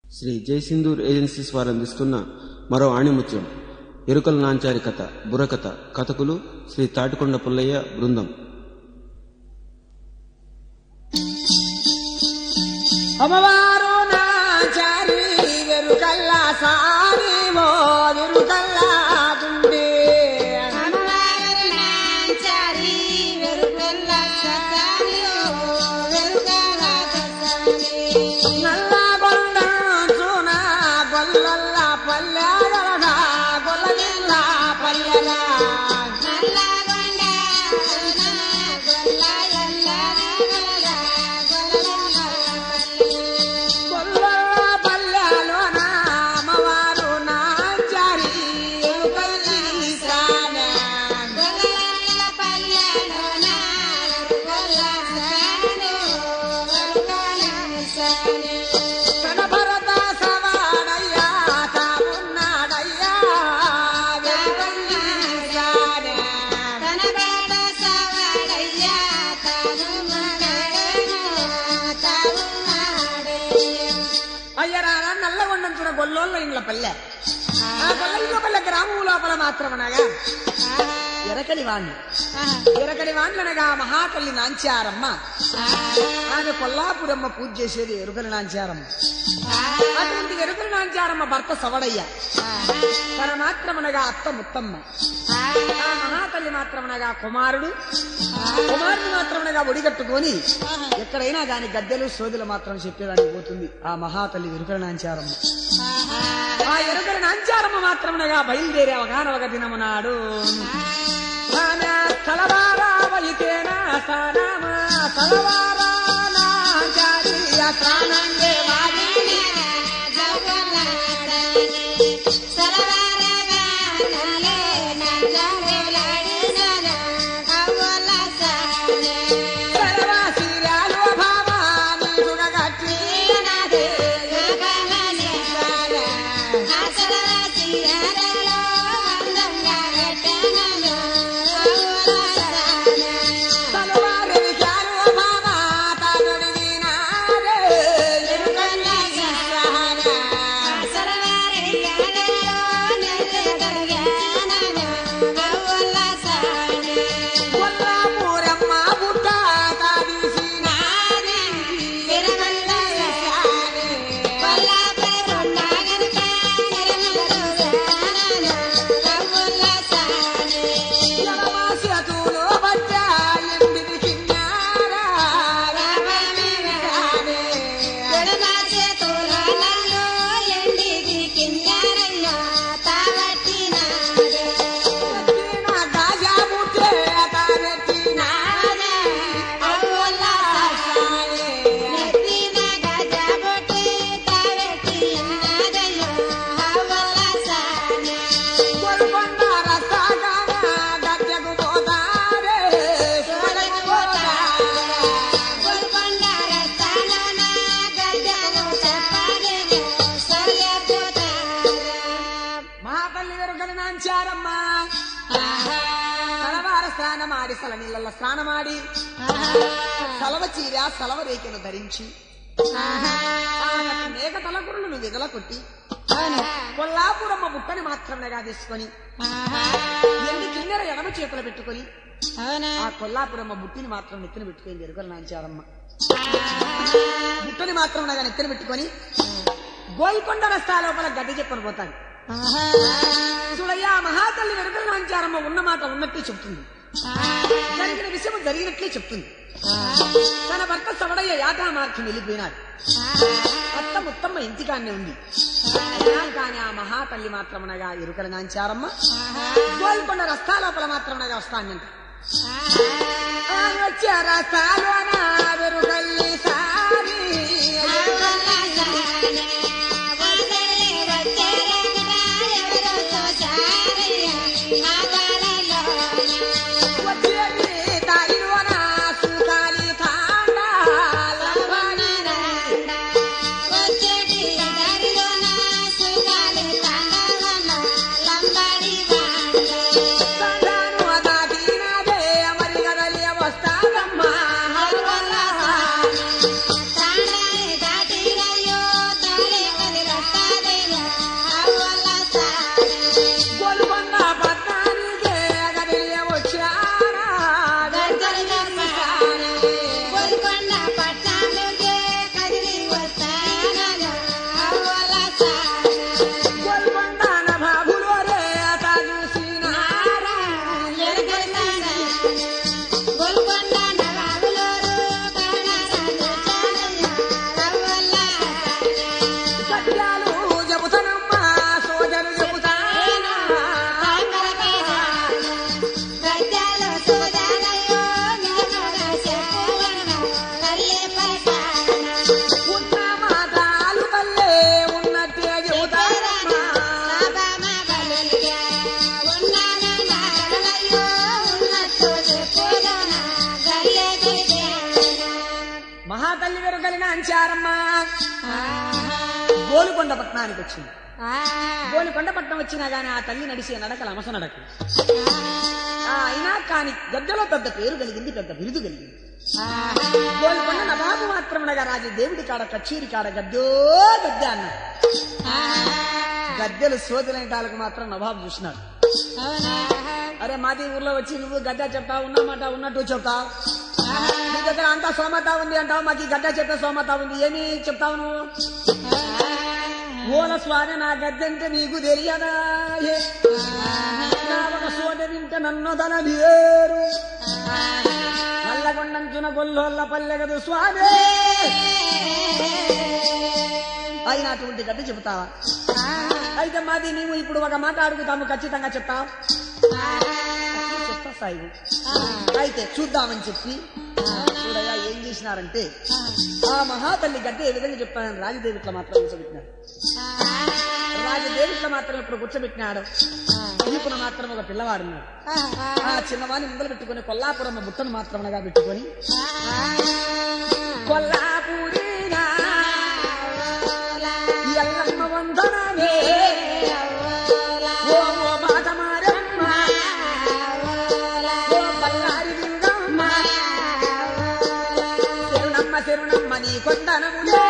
Shri Jayasindhoor agencies వారు అందిస్తున్న మరో ఆణిముత్యం ఎరుకల నాంచారి కథ బుర్రకథ కథకులు శ్రీ తాటికొండ పుల్లయ్య బృందం అమ్మవారు నాచారి వెరుకల్లా సారి ఓ వెరుకల్లా దుండి నల్ల గొండ చూన గొల్లల్ల పల్లెగలన గొల్లగిల్ల పల్లెగా గొల్లల్ల పల్లెలోన అమ్మవారు నాచారి వెరుకల్లి సానే కనబరద సవాడయ్యా తామున్నాడయ్యా వెరుకల్లి సానే అయ్యరారా నల్లగొండం చూడ గొల్లోళ్ళ ఇండ్ల పల్లె ఆ గొల్ల ఇండ్ల పల్లె గ్రామం లోపల మాత్రమనగా ఎరకడి వాణ్ణి ఎరకడి వాణ్ణనగా మహాతల్లి నాంచారమ్మ ఆమె కొల్లాపురమ్మ పూజ చేసేది ఎరుకలి నాంచారమ్మ అటువంటి ఎరుకలి నాంచారమ్మ భర్త సవడయ్య తన మాత్రమనగా అత్త ముత్తమ్మ ఆ మహాతల్లి మాత్రమనగా కుమారుడు కుమారుడు మాత్రమనగా ఒడిగట్టుకొని ఎక్కడైనా గాని గద్దెలు సోదులు మాత్రం చెప్పేదానికి పోతుంది ఆ మహాతల్లి ఎరుకల నాంచారమ్మ ఆ ఎరుకల నాంచారమ్మ మాత్రమనగా బయలుదేరే అవగానవగ దినమునాడు ఆమె తలవారా వైతేనా స్థానమా తలవారా నాంచారి ఆ స్థానంగే వాడి సర్వశీలాలు భావాని గుణగట్టి నాదే తలవారి విచారు భావా తానుడివి నాదే ఎరుకల్లి సహనా కొల్లాపురమ్మ బుట్ట తాడిసి నాది ఎరుకల్లి సహనే నవమాసతులు బట్ట ఎండిది కిన్నారా రమణి సహనే ఎత్తిన గాజా బుట్టే తానెత్తి నాది అవ్వల సహనే గోల్కొండ రసాగాన గద్దెకు పోతారే సోడకు పోతారే మహాతల్లి వెరుగని నాంచారమ్మ తలవార స్నానమాడి సల నీళ్ళ స్నానమాడి సలవ చీర సలవ రేఖను ధరించి ఆమె మేక తలగురులను విదల కొట్టి కొల్లాపురమ్మ బుట్టని మాత్రమేగా తీసుకొని ఎన్ని కిన్నెర ఎడమ చేతులు పెట్టుకొని ఆ కొల్లాపురమ్మ బుట్టిని మాత్రం నెత్తిన పెట్టుకొని ఎరుకలు నాంచారమ్మ బుట్టని మాత్రం నాగా నెత్తిన పెట్టుకొని గోల్కొండ రస్తా లోపల గడ్డి చెప్పని పోతాడు చూడయ్యా మహాతల్లి వెనుకల నాంచారమ్మ ఉన్న మాట ఉన్నట్టే చెప్తుంది జరిగిన విషయం జరిగినట్లే చెప్తుంది తన భర్త సవడయ్య యాత్రా మార్గం వెళ్ళిపోయినాడు అత్త ముత్తమ్మ ఇంటికాన్నే ఉంది అయినా కానీ ఆ మహాతల్లి మాత్రమనగా ఎరుకల నాంచారమ్మ గోల్కొండ రస్తా లోపల మాత్రమనగా వస్తానంట ఆయన వచ్చే రస్తాలోన వెరుకల్లి సారి వచ్చేది దారిలోన సుఖాలి తాండాలవని సంతాను దాటినదే మరి కదలి వస్తాదమ్మా హరివల్ల సాని. నాంచారమ్మ గోలుకొండ పట్టణానికి వచ్చింది గోలుకొండ పట్టణం వచ్చినా గానీ ఆ తల్లి నడిచే నడకల అమస నడక ఆ, అయినా కాని గద్దెలో పెద్ద పేరు కలిగింది పెద్ద బిరుదు కలిగింది గోల్కొండ నవాబు మాత్రమునగా రాజు దేవుడి కాడ కచేరి కాడ గద్దో గద్దె అన్నాడు గద్దెలు సోదరైటాలకు మాత్రం నవాబు చూసినాడు అరే మాది ఊర్లో వచ్చి నువ్వు గద్ద చెప్తావు ఉన్నమాట ఉన్నట్టు చెప్తావు నీ దగ్గర అంతా సోమత ఉంది అంటావు మాకు ఈ గద్ద చెప్పే సోమత ఉంది ఏమి చెప్తావు నువ్వు ఓల స్వామి నా గద్దె అంటే నీకు తెలియదా ఏ? నా ఒక సోట వింటే నన్ను తన లేరు నల్లగొండంచున గొల్లోళ్ళ పల్లెగదు స్వామి అయినటువంటి గడ్డ చెబుతావా అయితే మాది నీవు ఇప్పుడు ఒక మాట అడుగుతాము ఖచ్చితంగా చెప్తావు చెప్తా సాయి అయితే చూద్దామని చెప్పి చూడగా ఏం చేసినారంటే ఆ మహాతల్లి గడ్డ ఏ విధంగా చెప్తానని రాజదేవిట్ల మాత్రం కూర్చోబెట్టినాడు రాజదేవిట్ల మాత్రం ఇప్పుడు కూర్చోబెట్టినాడు ఈపున మాత్రం ఒక పిల్లవాడున్నాడు ఆ చిన్నవాడిని ముందలు పెట్టుకొని కొల్లాపురం బుట్టను మాత్రమనగా పెట్టుకొని కొల్లాపూరినా ఎల్లమ్మ వందనమే ఓ ఓ బాటమారమ్మ ఓ బల్లారి దుర్గమ్మ శరణమ్మ శరణమ్మ నీ కొండనములే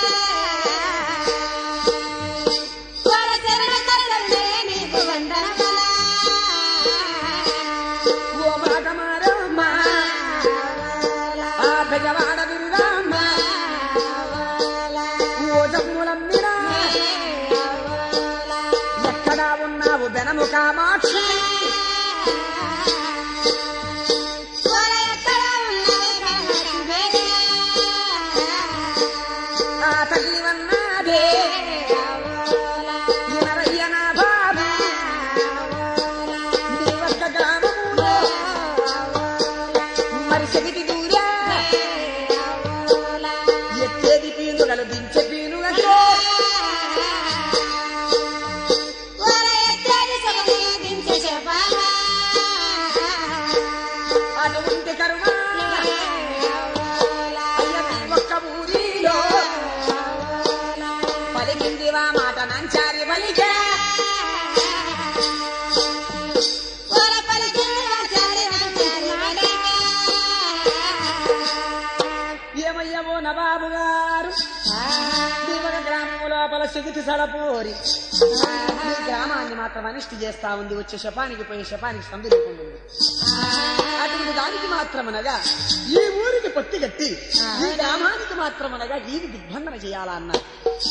ఓ బాటమారమ్మ ఆ పెజవాడ దుర్గమ్మ ఓ జమ్ములమ్మినా ఎక్కడా ఉన్నావు బెనము కామాక్షి ఆ తల్లి వన్నాదే ఈనరయ్య నా బాబు నీ ఒక్క గ్రామములో మరి సెగిటి దూరా ఎత్తేది పీనుగలు దించే పీనుగలు అటువంటి కరుణ అయ్య నీ ఒక్క ఊరిలో పలికిందివా మాట నంచారి పలికే ఏమయ్యవో నవాబు గారు దీవక గ్రామం లోపల సిగిటి సడపోరి ఈ గ్రామాన్ని మాత్రం అనిష్టి చేస్తా ఉంది వచ్చే శపానికి పోయి శపానికి సందు లేకుండా ఉంది. అటువంటి దానికి మాత్రమనగా ఈ ఊరికి పట్టి కట్టి ఈ గ్రామానికి మాత్రమనగా వీధి దిగ్బంధన చేయాలా అన్నారు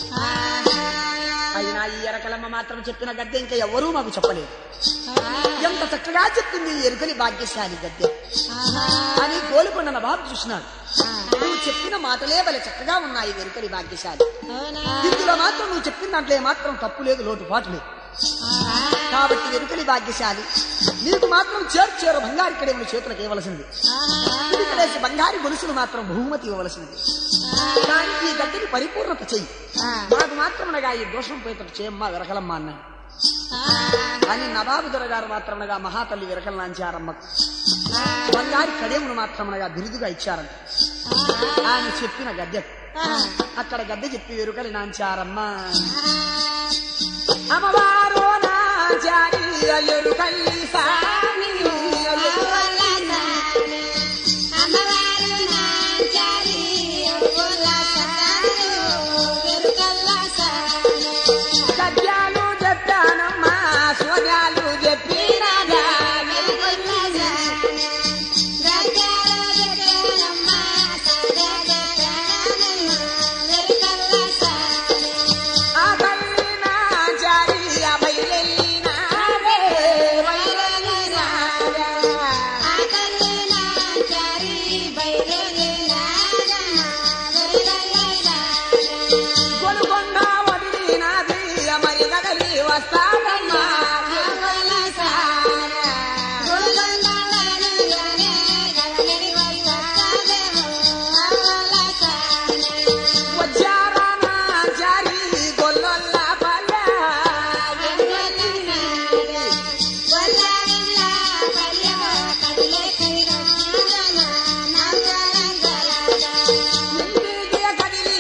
అయినా ఈ ఎరకలమ్మ మాత్రం చెప్పిన గద్దె ఇంకా ఎవరూ మాకు చెప్పలేదు ఎంత చక్కగా చెప్పింది ఈ ఎరుకలి భాగ్యశాలి గద్దె అని గోలుకొండ నవాబు చూసినాడు నువ్వు చెప్పిన మాటలే భలే చక్కగా ఉన్నాయి వెరుకలి భాగ్యశాలి ఇందులో మాత్రం నువ్వు చెప్పిన దాంట్లో మాత్రం తప్పు లేదు లోటుపాటు లేదు కాబట్టి వెనుకలి భాగ్యశాలి నీకు మాత్రం చేర్చేరు బంగారు కడేములు చేతులకు ఇవ్వవలసింది ఇక్కడేసి బంగారు గొలుసులు మాత్రం బహుమతి ఇవ్వవలసింది కానీ ఈ గడ్డని పరిపూర్ణత చెయ్యి మాకు మాత్రమనగా ఈ దోషం పోయేటట్టు చేయమ్మా విరకలమ్మ అన్నాడు అని నవాబు దొరగారు మాత్రమనగా మహాతల్లి విరకల నాంచారమ్మకు బంగారు కడేమును మాత్రమనగా బిరుదుగా ఇచ్చారంట ఆయన చెప్పిన గద్దె అక్కడ గద్దె చెప్పి వెరుకలి నాంచారమ్మ అమ్మవారు నాచారి ఎరుకల్లి సామి గద్యాలు చెప్పానమ్మా సోజాలు చెప్పినగా ఆ తల్లి నాచారి అభయలెల్లి నాడే వైరలి నాడే కొనుకొండ వదిలినాది మరి కదలి వస్తాడమ్మా వచ్చారా నాచారి గొల్లొల్ల పల్లె ఇంటికి కదిలి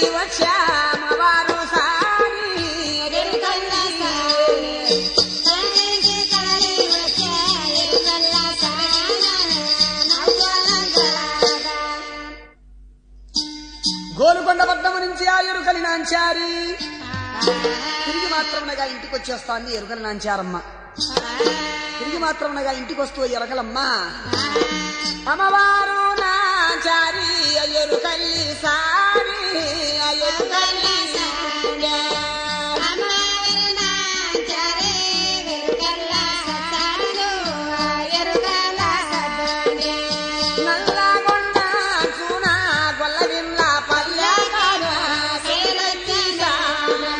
నాంచారి తిరిగి మాత్రమునగా ఇంటికి వచ్చేస్తాంది ఎరుకల నాంచారమ్మ తిరిగి మాత్రమునగా ఇంటికి వస్తూ ఎరకలమ్మ అమ్మవారు నాంచారి అయ్యరు కల్లి సారి అయ్యరు కల్లి సారి. నల్లగొండ చూన గొల్లవిల్ల పల్లెగాన సేలచ్చి సారి.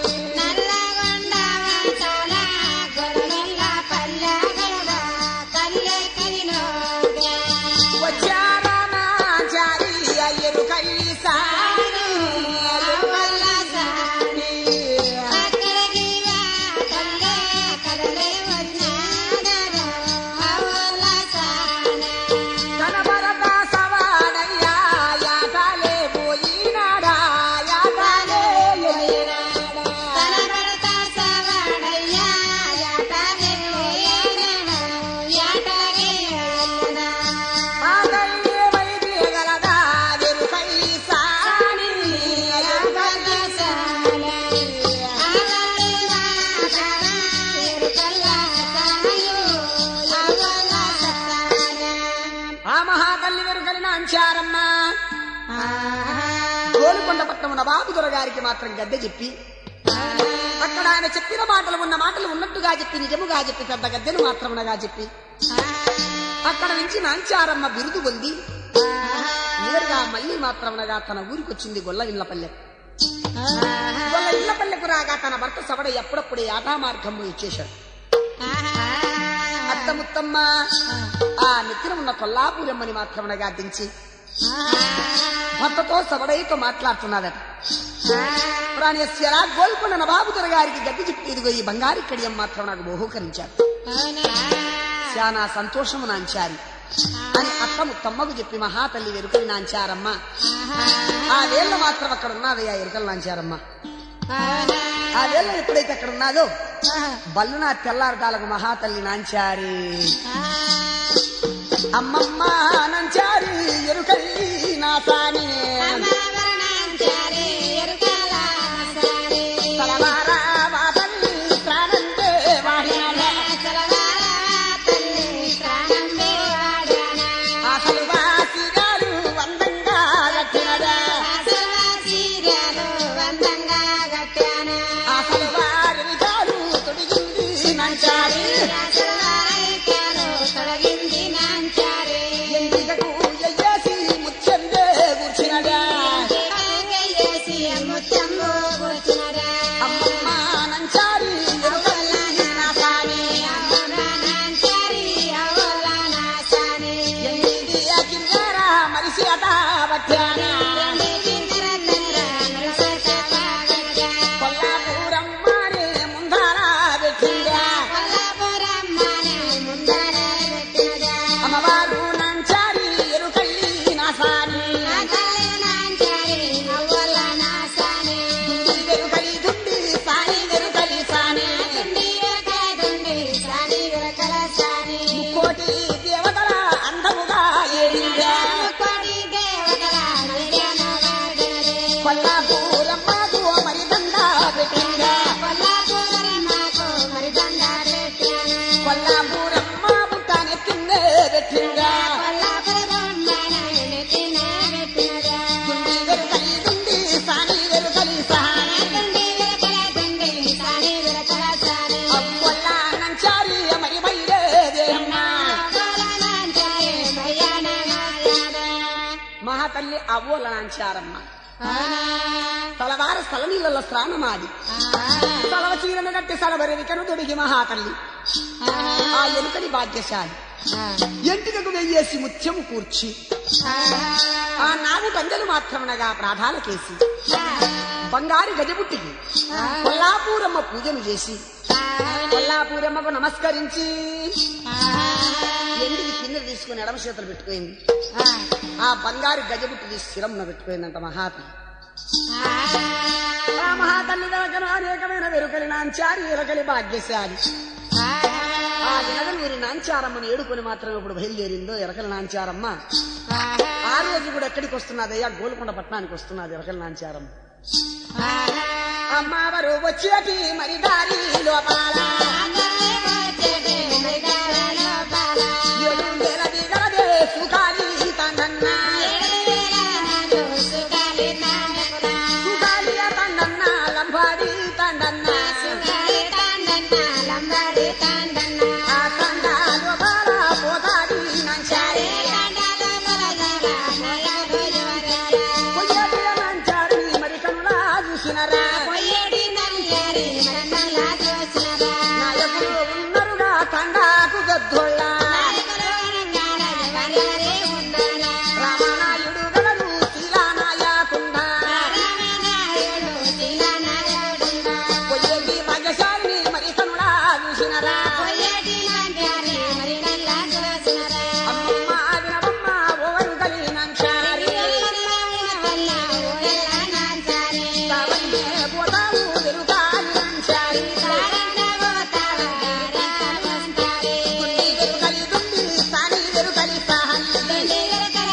వచ్చారా నాంచారి అయ్యరు కల్లి సారి అయ్యరు కల్లి సారి. కనబరద సవాడయ్యా యాతలే పోయినాడా యాతలే పోయినాడా ఆగయ్యే వైద్యగలదా వెరుకై సాని ఎరుకై సాని. ఆ మహాతల్లి వెరుకలిన అంచారమ్మ గోలుకొండ పట్టణమున బాబుదొర గారికి మాత్రం గద్దె చెప్పి అక్కడ ఆయన చెప్పిన మాటలు ఉన్న మాటలు ఉన్నట్టుగా చెప్పి నిజముగా చెప్పి పెద్ద గద్దెను మాత్రమునగా చెప్పి అక్కడ నుంచి నాంచారమ్మ బిరుదు పొంది నేరుగా మళ్ళీ మాత్రమునగా తన ఊరికొచ్చింది గొల్ల ఇళ్లపల్లె గొల్ల ఇళ్లపల్లెకు రాగా తన భర్త సవడ ఎప్పుడప్పుడు ఆటా మార్గంలో ఇచ్చేశాడు అత్త ముత్తమ్మ ఆ నెత్తిన ఉన్న కొల్లాపురమ్మని మాత్రమునగా దించి భర్తతో సవడైతో మాట్లాడుతున్నాడట ప్రాణేశ్వర గోల్కొండ నవాబుదర గారికి గడ్డి చెప్పి ఇదిగో ఈ బంగారు కడియం మాత్రం నాకు బహుకరించారు చాలా సంతోషము నాంచారి అని అత్త ముత్తమ్మకు చెప్పి మహాతల్లి వెరుకలు నాంచారమ్మ ఆ వేళ్ళ మాత్రం అక్కడ ఉన్నదయ్యా ఎరుకలు నాంచారమ్మ ఆ వేళ్ళ ఎప్పుడైతే అక్కడ ఉన్నదో బల్లున తెల్లారటాలకు మహాతల్లి నాంచారి అమ్మమ్మ నంచారి ఎరుకల్లి నాసాని తలవారా మా తల్లి ప్రాణంటే వాడినాడే అసలు వాసిగారు వందంగా కట్టినదా అసలు వారి గారు తొడిగింది నంచారి ఎంటికకు ఎయ్యేసి ముత్యందే కూర్చున్నదా అమ్మమ్మ నంచారి ఎరుకల్లి నాసాని ఎండి కిందరా మరిసి అట పట్టానా కొల్లాపురం మారే ముందారా పెట్టిందా అమ్మవారు నంచారి ఎరుకల్లి నాసాని దుండి వెరుకలి దుండి సాని వెరుకలి సాని కోటి దేవతల అందముగా ఏడిందా కొల్లాపురం మాకు మరి దండా పెట్టిందా కొల్లాపురం మా పుట్టాన్ని తిన్నే పెట్టిందా దుండి వెరుకలి దుండి సాని వెరుకలి సాని అవ్వల్లా నంచారి మరి బయలుదేరమ్మా మహాతల్లి అవ్వోల నాంచారమ్మ తలవార స్థల నీళ్ళలో స్నానమాడి తలవ చీరను కట్టి సలబరికను తొడిగి మహాతల్లి ఆ ఎలుకని భాగ్యశాలి ఎంటికకు వెయ్యేసి ముత్యము కూర్చి ఆ నాగు పందెలు మాత్రమనగా ప్రాధాలకేసి బంగారు గజబుట్టికి కొల్లాపూరమ్మ పూజను చేసి కొల్లాపూరమ్మకు నమస్కరించి ఎండికి కింద తీసుకుని ఎడమ చేతులు పెట్టుకుంది ఆ బంగారు గజబుట్టు తీసి శిరంన పెట్టుకుందంట మహాతల్లి ఆ మహాతల్లి వెనకను అనేకమైన వెరుకలి నాంచారి ఎరకలి భాగ్యశాలి ఆ జనగలూరి నాంచారమ్మను ఏడుకొని మాత్రం ఇప్పుడు బయలుదేరిందో ఎరకల నాంచారమ్మ ఆ రోజు కూడా ఎక్కడికి వస్తున్నదయ్యా గోల్కొండ పట్టణానికి వస్తున్నది ఎరకల నాంచారమ్మ అమ్మవారు వచ్చేటి మరి దారి లోపాల ఏడు వేల దిగలదే సుఖాలి తండన్న సుఖాలి తండన్న లంబాడి తండన్న ఆ తండ లోపాల పోతాడి నంచారి పొయ్యేటి నంచారి మరి కనులా చూసినరా నాయకులు ఉన్నరుగా తండాకు గద్దొళ్ళ రామనాయుడు గలడు శీలానాయకుండ పొయ్యేటి భాగ్యశాలిని మరి కనులా చూసినరా అమ్మమ్మ వినవమ్మ ఓవరు గలి నంచారి కావన్నే పోతావు వెలుగాలి నంచారి దుండి వెలుగలి దుండి సాని వెలుగలి సాహని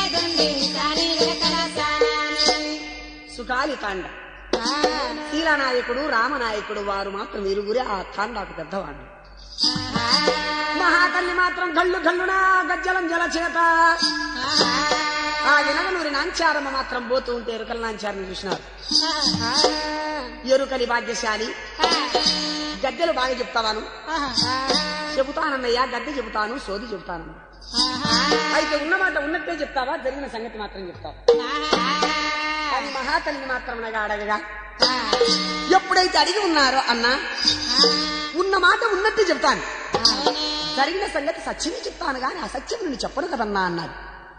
సుఖాలి తాండ శీలానాయకుడు రామనాయకుడు వారు మాత్రం ఇరుగురే ఆ తాండాకు పెద్దవాడు మహాతల్లి మాత్రం గల్లు గల్లున గజ్జలం జల చేత ఆ ఎనగనూరి నాంచారమ్మ మాత్రం పోతూ ఉంటే ఎరుకల నాంచారని చూసినారు ఎరుకలి భాగ్యశాలి గద్దెలు బాగా చెప్తావాను చెబుతానన్నయ్యా గద్దె చెబుతాను సోది చెబుతాను అయితే ఉన్నమాట ఉన్నట్టే చెప్తావా జరిగిన సంగతి మాత్రం చెప్తావా అది మహాతల్లిని మాత్రం అనగా అడగగా ఎప్పుడైతే అడిగి ఉన్నారో అన్నా ఉన్న మాట ఉన్నట్టే చెప్తాను జరిగిన సంగతి సత్యమే చెప్తాను కానీ అసత్యం నేను చెప్పను కదన్నా అన్నారు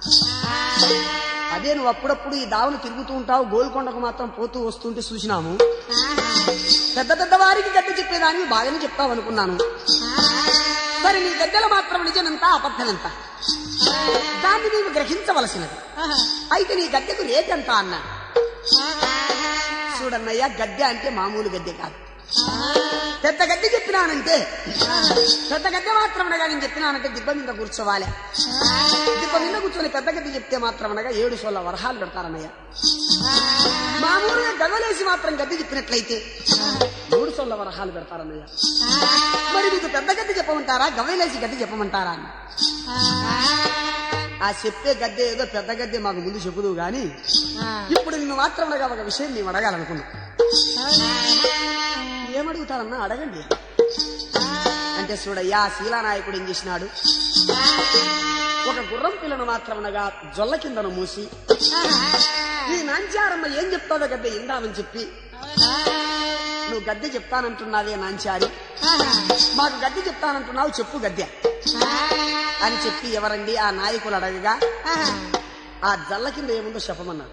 అదే నువ్వు అప్పుడప్పుడు ఈ దావును తిరుగుతూ ఉంటావు గోల్కొండకు మాత్రం పోతూ వస్తుంటే చూసినాము పెద్ద పెద్ద వారికి గద్దె చెప్పేదానికి బాగానే చెప్తావు అనుకున్నాను మరి నీ గద్దెలు మాత్రం నిజమెంత అబద్ధమెంత దాన్ని నీవు గ్రహించవలసినది అయితే నీ గద్దెకు రేట్ ఎంత అన్నా చూడన్నయ్యా గద్దె అంటే మామూలు గద్దె కాదు పెద్ద గద్దె చెప్పినానంటే పెద్ద గద్దె మాత్రం అనగా నేను చెప్పినానంటే దిబ్బ మీద కూర్చోవాలి దిబ్బ మీద కూర్చొని పెద్ద గద్దె చెప్తే మాత్రం అనగా ఏడు సోళ్ళ వరహాలు పెడతారన్నయ్య మామూలుగా గదలేసి మాత్రం గద్దె చెప్పినట్లయితే మూడు సోళ్ళ వరహాలు పెడతారన్నయ్య మరి మీకు పెద్ద గద్దె చెప్పమంటారా గవ్వలేసి గద్దె చెప్పమంటారా అని ఆ చెప్పే గద్దె ఏదో పెద్ద గద్దె మాకు ముందు చెప్పుదు గాని ఇప్పుడు నిన్ను మాత్రం అనగా ఒక విషయం మేము అడగాలనుకున్నా ఏమడుగుతారన్నా అడగండి అంటే చూడయ్యా శీలానాయకుడు ఏం చేసినాడు ఒక గుర్రం పిల్లను మాత్రం అనగా జొల్ల కిందను మూసి ఈ నాంచారమ్మ ఏం చెప్తాదో గద్దె ఇందామని చెప్పి నువ్వు గద్దె చెప్తానంటున్నావే నాంచారి మాకు గద్దె చెప్తానంటున్నావు చెప్పు గద్దె అని చెప్పి ఎవరండి ఆ నాయకులు అడగగా ఆ జల్ల కింద ఏముందో చెప్పమన్నాడు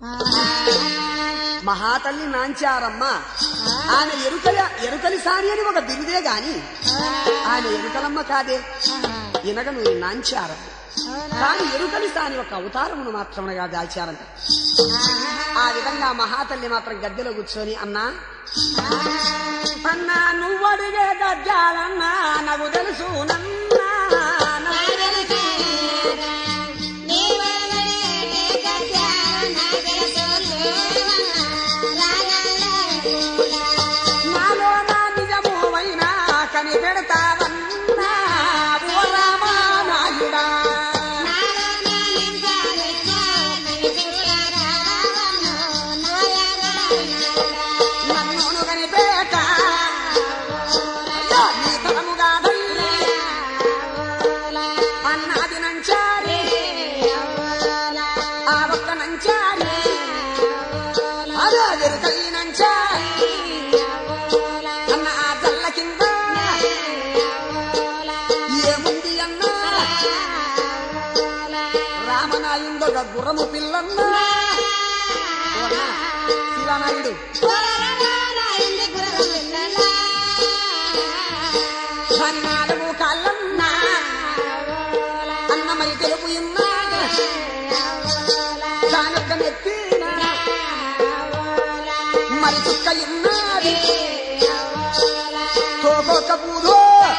మహాతల్లి నాంచారమ్మ ఆమె ఎరుకల ఎరుకలి సాని అని ఒక బిరుదే గాని ఆమె ఎరుకలమ్మ కాదే ఇనగ నువ్వు నాంచారం కానీ ఎరుకలి సాని ఒక అవతారమును మాత్రమే దాల్చారంట ఆ విధంగా మహాతల్లి మాత్రం గద్దెలో కూర్చొని అన్నా అన్నా నువ్వు అడిగే గద్యాలన్నా నాకు తెలుసు నన్నా నాకు తెలుసు. నాలో నా నిజము అయినా కనిపెడతావన్నా ఓ రామానాయుడా నన్ను కనిపెట్ట అయ్యో, నీ తరముగా తల్లి అన్నాది నంచారి ఆ ఒక్క నంచారి అదో వెరుకై నంచారి అన్న ఆ జల్ల కింద ఏముంది అన్నా రామనాయుండొక గుర్రము పిల్లన్న శిలానాయుడు దాని నాలుగు కాళ్ళన్నా అన్నమై తెలుపు ఇన్నా దానొక్క నెత్తిన మరి చుక్క ఇన్నది తోకొక పూదో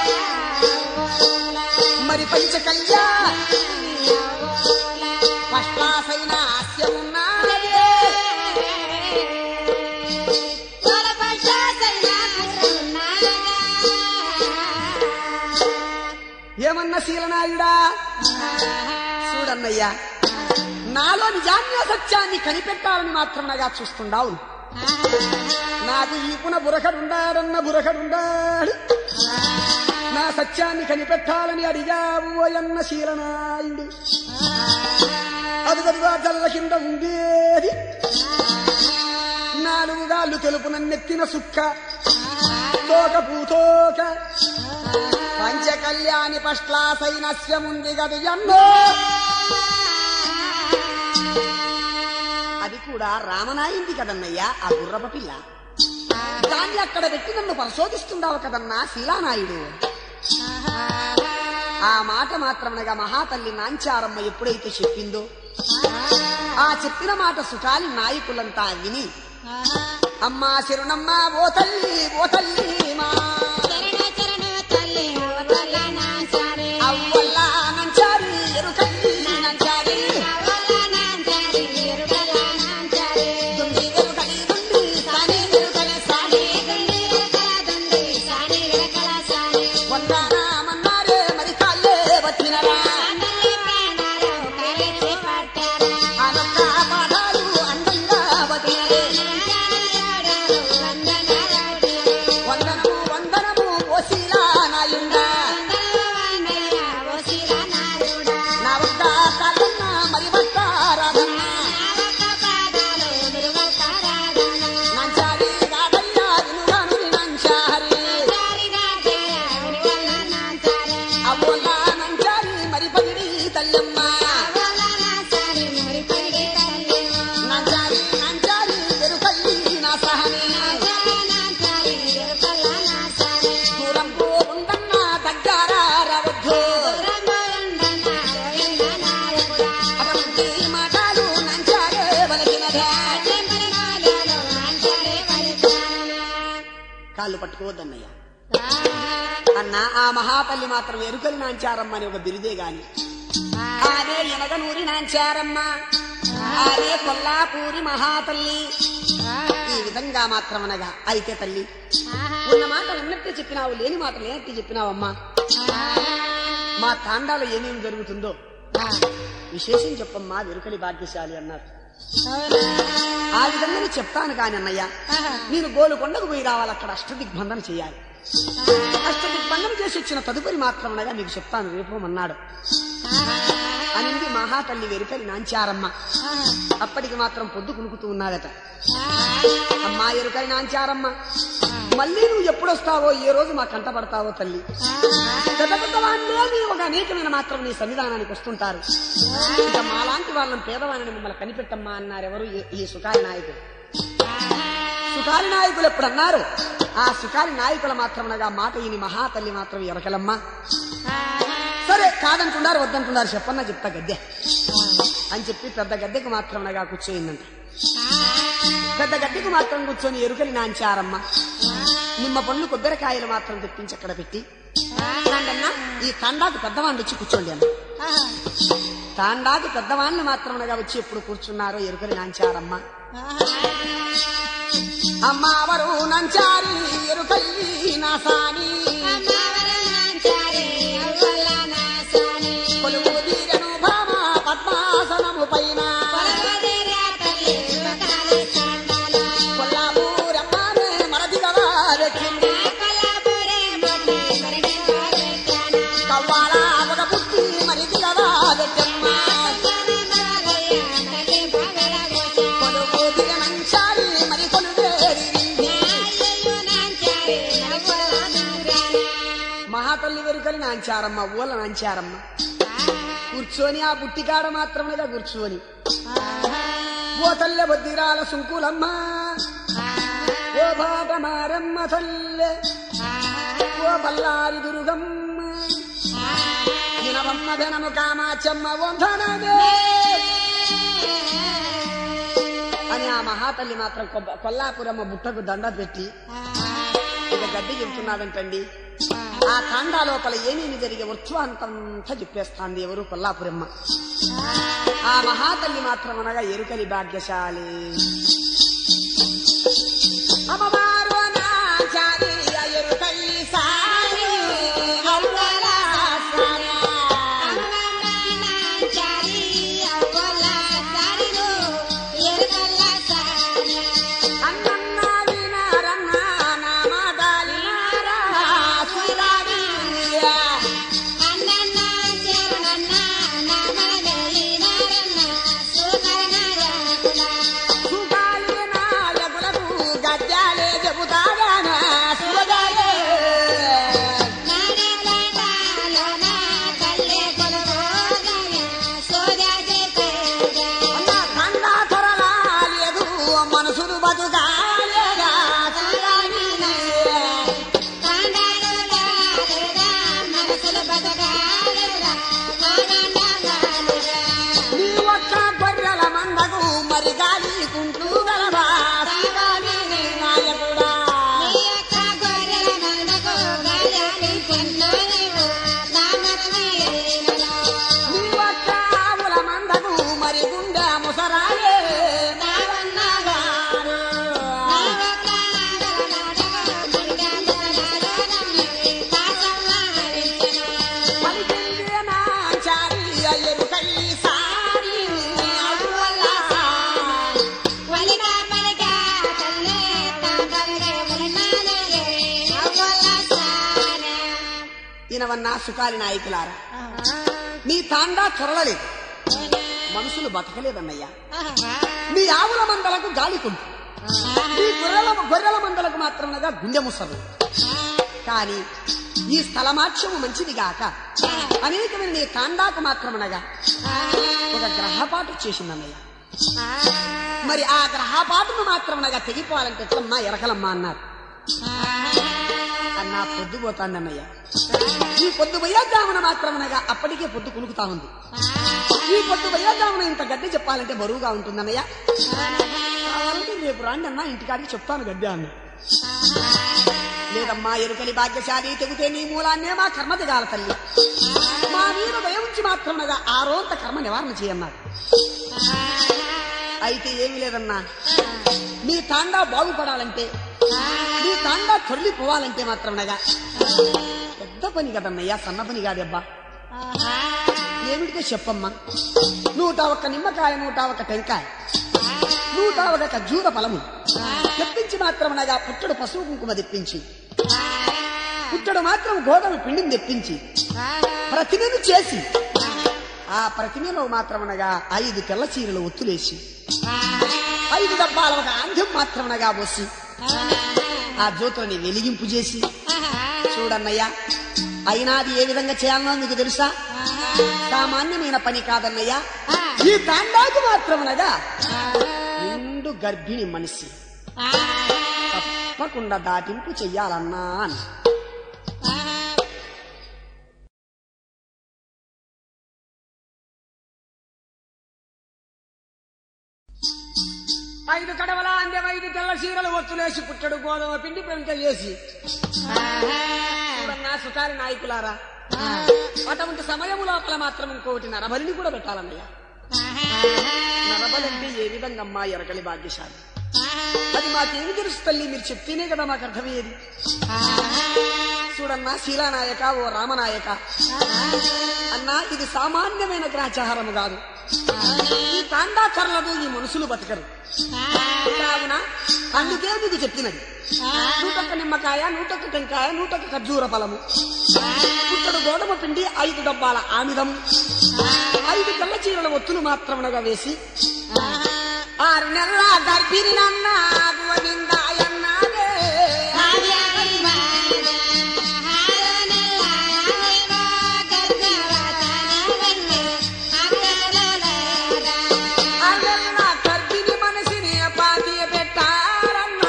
మరి పంచకల్యా ఫస్ట్ క్లాస్ అయిన హాస్యం ఉన్నది నాయుడా చూడన్నయ్యా నాలో నిజాన్య సత్యాన్ని కనిపెట్టాలని మాత్రమనగా చూస్తుండావు నాకు ఈ పున బురకడుండాడన్న బురకడుండాడు నా సత్యాన్ని కనిపెట్టాలని అడిగావు అన్న శీలనాయుడు అదుగదుగా జల్ల కింద ఉండేది నాలుగు గాళ్ళు తెలుపు నన్నెత్తిన సుక్క తోక పూతోక పంచకళ్యాణి పశ్లాసైనస్యముంది గదు ఎన్నో అది కూడా రామనాయింది కదన్నయ్యా ఆ గుర్రప పిల్ల దాన్ని అక్కడ పెట్టి నన్ను పరిశోధిస్తుండావు కదన్నా శీలానాయుడు ఆ మాట మాత్రమనగా మహాతల్లి నాంచారమ్మ ఎప్పుడైతే చెప్పిందో ఆ చెప్పిన మాట సుఖాలి నాయకులంతా విని అమ్మా శరుణమ్మ ఓ తల్లి ఓ తల్లి మా అవ్వల్ల నంచారి ఎరుకల్లి నంచారి దుండి ఎరుకలి దుండి సాని ఎరుకలి సాని వందనామన్నారే మరి కాళ్ళే వచ్చినరా అనొక్క పాఠాలు అందంగా వచ్చినరే వందనము వందనము ఓశీలా నాయుండా నా వద్ద కాళ్ళన్న మరి వద్ద రాధన్న నంచారి రాధయ్య వినుగాను నంచారి అవ్వల నంచారి మరి పగిడి తల్లమ్మ నంచారి నంచారి ఎరుకల్లి నా సహని దూరం ఉందన్న దగ్గర రావద్దు అటువంటి మాటలు నంచారే వలకినదే కాళ్ళు పట్టుకోవద్దన్నయ్య అన్న ఆ మహాతల్లి మాత్రం ఎరుకలి నాంచారమ్మ అని ఒక బిరుదే గాని ఆనే ఎనగనూరి నాంచారమ్మ ఆనే కొల్లాపూరి మహాతల్లి ఈ విధంగా మాత్రమనగా అయితే తల్లి ఉన్న మాట ఉన్నట్టే చెప్పినావు లేని మాట లేనట్టు చెప్పినావమ్మా మా తాండాలో ఏమేమి జరుగుతుందో విశేషం చెప్పమ్మా వెరుకలి భాగ్యశాలి అన్నారు ఆ విధంగా నేను చెప్తాను కాని అన్నయ్య నేను గోలుకొండకు పోయి రావాలి అక్కడ అష్టదిగ్బంధన చేయాలి అష్టదిగ్బంధన చేసి వచ్చిన తదుపరి మాత్రమనగా మీకు చెప్తాను రేపు అన్నాడు అనింది మహాతల్లి వెరుకలి నాంచారమ్మ అప్పటికి మాత్రం పొద్దు కునుకుతూ ఉన్నదట అమ్మా ఎరుకలి నాంచారమ్మ మళ్ళీ నువ్వు ఎప్పుడొస్తావో ఏ రోజు మా కంట పడతావో తల్లి పెద్ద పెద్ద వాళ్ళే నీ ఒక అనేకమైన మాత్రం నీ సన్నిధానానికి వస్తుంటారు ఇక మాలాంటి వాళ్ళని పేదవాళ్ళని మిమ్మల్ని కనిపెట్టమ్మా అన్నారు ఎవరు ఈ- ఈ సుఖారి నాయకులు సుఖారి నాయకులు ఎప్పుడు అన్నారు ఆ సుఖారి నాయకుల మాత్రమనగా మాట ఈని మహాతల్లి మాత్రం ఎరకలమ్మా సరే కాదంటున్నారు వద్దంటున్నారు చెప్పన్నా చెప్తా గద్దె అని చెప్పి పెద్ద గద్దెకు మాత్రమనగా కూర్చోయిందంట పెద్ద గద్దెకు మాత్రం కూర్చొని ఎరుకలి నాంచారమ్మ నిమ్మ పండ్లు కొబ్బరికాయలు మాత్రం తెప్పించి అక్కడ పెట్టి రండన్నా ఈ తండాకు పెద్దవాళ్ళు వచ్చి కూర్చోండి అన్న తాండాకు పెద్దవాళ్ళు మాత్రమనగా వచ్చి ఎప్పుడు కూర్చున్నారో ఎరుకలి నాంచారమ్మ అమ్మవరు నంచారి ఎరుకల్లి నాసాని కొలువు తీరను భామ పద్మాసనము పైన కొల్లాపూరమ్మానే మరదిగవా వెక్కింది కవ్వాల ఒక పుట్టి మరిదిగవా వెక్కమ్మ కొలువు తీరనంచారి మరి కొలువేరింది మహాతల్లి వెరుకలి నాంచారమ్మ ఊళ్ళ నాంచారమ్మ కూర్చొని ఆ బుట్టికాడ మాత్రమేగా కూర్చొని ఓ తల్లె బొద్దిరాల సుంకులమ్మ ఓ బాట మారమ్మ తల్లె ఓ బల్లారి దుర్గమ్మ వినవమ్మ ధనము కామాచమ్మ వంధనమే అని ఆ మహాతల్లి మాత్రం కొబ్బ- కొల్లాపురమ్మ బుట్టకు దండ పెట్టి ఇక గడ్డి చెబుతున్నాడంటండి ఆ తాండా లోపల ఏమేమి జరిగే ఉత్సవాంతంతా చెప్పేస్తాంది ఎవరు కొల్లాపురమ్మ ఆ మహాతల్లి మాత్రం అనగా ఎరుకలి భాగ్యశాలి అమ్మవారు అనాచారి ఆ ఎరుకలి సారి అవ్వల సారి. వినవన్నా సుకాలి నాయకులారా మీ తాండా చొరలలేదు మనుషులు బతకలేదన్నయ్యా మీ ఆవుల మందలకు గాలికుంటు మీ గొర్రెల గొర్రెల మందలకు మాత్రమనగా గుండె ముసలు కానీ ఈ స్థలమాక్షము మంచిది గాక అనేకమైన నీ తాండాకు మాత్రమనగా ఒక గ్రహపాటు చేసిందన్నయ్య మరి ఆ గ్రహపాటును మాత్రమనగా తెగిపోవాలంటే ఎట్లమ్మా ఎరకలమ్మా అన్నారు అన్నా పొద్దు పోతాందన్నయ్య ఈ పొద్దు పోయేద్దామన మాత్రమనగా అప్పటికే పొద్దు కులుకుతా ఉంది ఈ పొద్దు పోయేద్దామన ఇంత గడ్డి చెప్పాలంటే బరువుగా ఉంటుందన్నయ్య కావాలంటే రేపు రాండి అన్నా ఇంటికాడికి చెప్తాను గడ్డి అన్న లేదమ్మా ఎరుకలి భాగ్యశాలి తెగితే నీ మూలాన్నే మా కర్మ దిగాల తల్లి మా మీద దయ ఉంచి మాత్రమనగా ఆ రోజంత కర్మ నివారణ చేయన్నారు అయితే ఏమీ లేదన్నా మీ తాండా బాగుపడాలంటే మీ తాండా తొలిపోవాలంటే మాత్రమనగా పెద్ద పని కదన్నయ్యా సన్న పని కాదబ్బా ఏమిటిదో చెప్పమ్మా నూట ఒక్క నిమ్మకాయ నూట ఒక్క టెంకాయ నూట ఒక ఖర్జూర ఫలము తెప్పించి మాత్రమనగా పుట్టడు పశువు కుంకుమ తెప్పించి పుట్టడు మాత్రం గోధుమ పిండిని తెప్పించి ప్రతిమను చేసి ఆ ప్రతిమలో మాత్రమనగా ఐదు తెల్ల చీరలు ఒత్తులేసి ఐదు డబ్బాల ఒక ఆంధ్యం మాత్రమనగా పోసి ఆ జ్యోతులని వెలిగింపు చేసి చూడన్నయ్యా అయినా అది ఏ విధంగా చేయాలనో మీకు తెలుసా సామాన్యమైన పని కాదన్నయ్యా ఈ తాండాకు మాత్రమనగా నిండు గర్భిణి మనిషి తప్పకుండా దాటింపు చెయ్యాలన్నా అని ఐదు కడవల అందెం ఐదు తెల్ల చీరలు ఒత్తులేసి పుట్టడు గోధుమ పిండి పెంట చేసి చూడన్నా సుతారి నాయకులారా అటువంటి సమయము లోపల మాత్రం ఇంకొకటి నరబలిని కూడా పెట్టాలన్నయ్య నరబలంటే ఏ విధంగా అమ్మా ఎరకలి భాగ్యశాలి అది మాకేమి తెలుసు తల్లి మీరు చెప్తేనే కదా మాకు అర్థమయ్యేది చూడన్నా శీలానాయక ఓ రామనాయక అన్నా ఇది సామాన్యమైన గ్రాచాహారము కాదు ఈ తాండా చర్లదు ఈ మనుషులు బతకరు కావున అందుకే మీకు చెప్పినది నూటొక్క నిమ్మకాయ నూటొక్క టెంకాయ నూటొక్క ఖర్జూర ఫలము పుట్టడు గోధుమ పిండి ఐదు డబ్బాల ఆమిదం ఐదు తెల్ల చీరల ఒత్తులు మాత్రమునగా వేసి ఆరు నెలల గర్భిణి నన్న గోవిందాయన్నాడే ఆరు నెలల గర్భిణి మనిషిని పాతి పెట్టారన్నా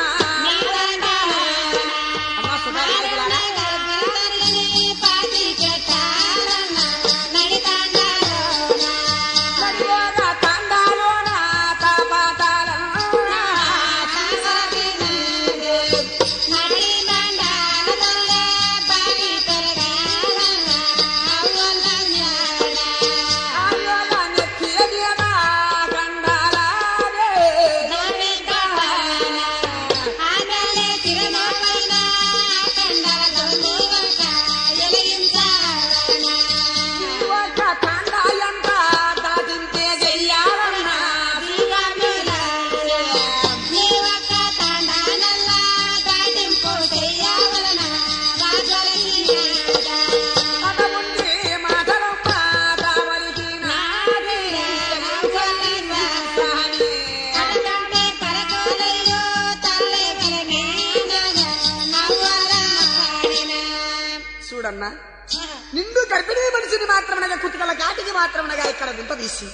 అమ్మా సుధారాయకులారా నడియోగా తండాలోన తాపాతాలన్నా ఆయోగా నెత్తియదియనా గండాలాడే ఒక తండాయంట దాటింటే చెయ్యాలన్నా అదముంది మాటలు మాటవలికి నాది సాని. చూడన్నా నిండు గర్భిణీ మనిషిని మాత్రమనగా కుతికల కాటికి మాత్రమనగా ఇక్కడ గుంత తీసి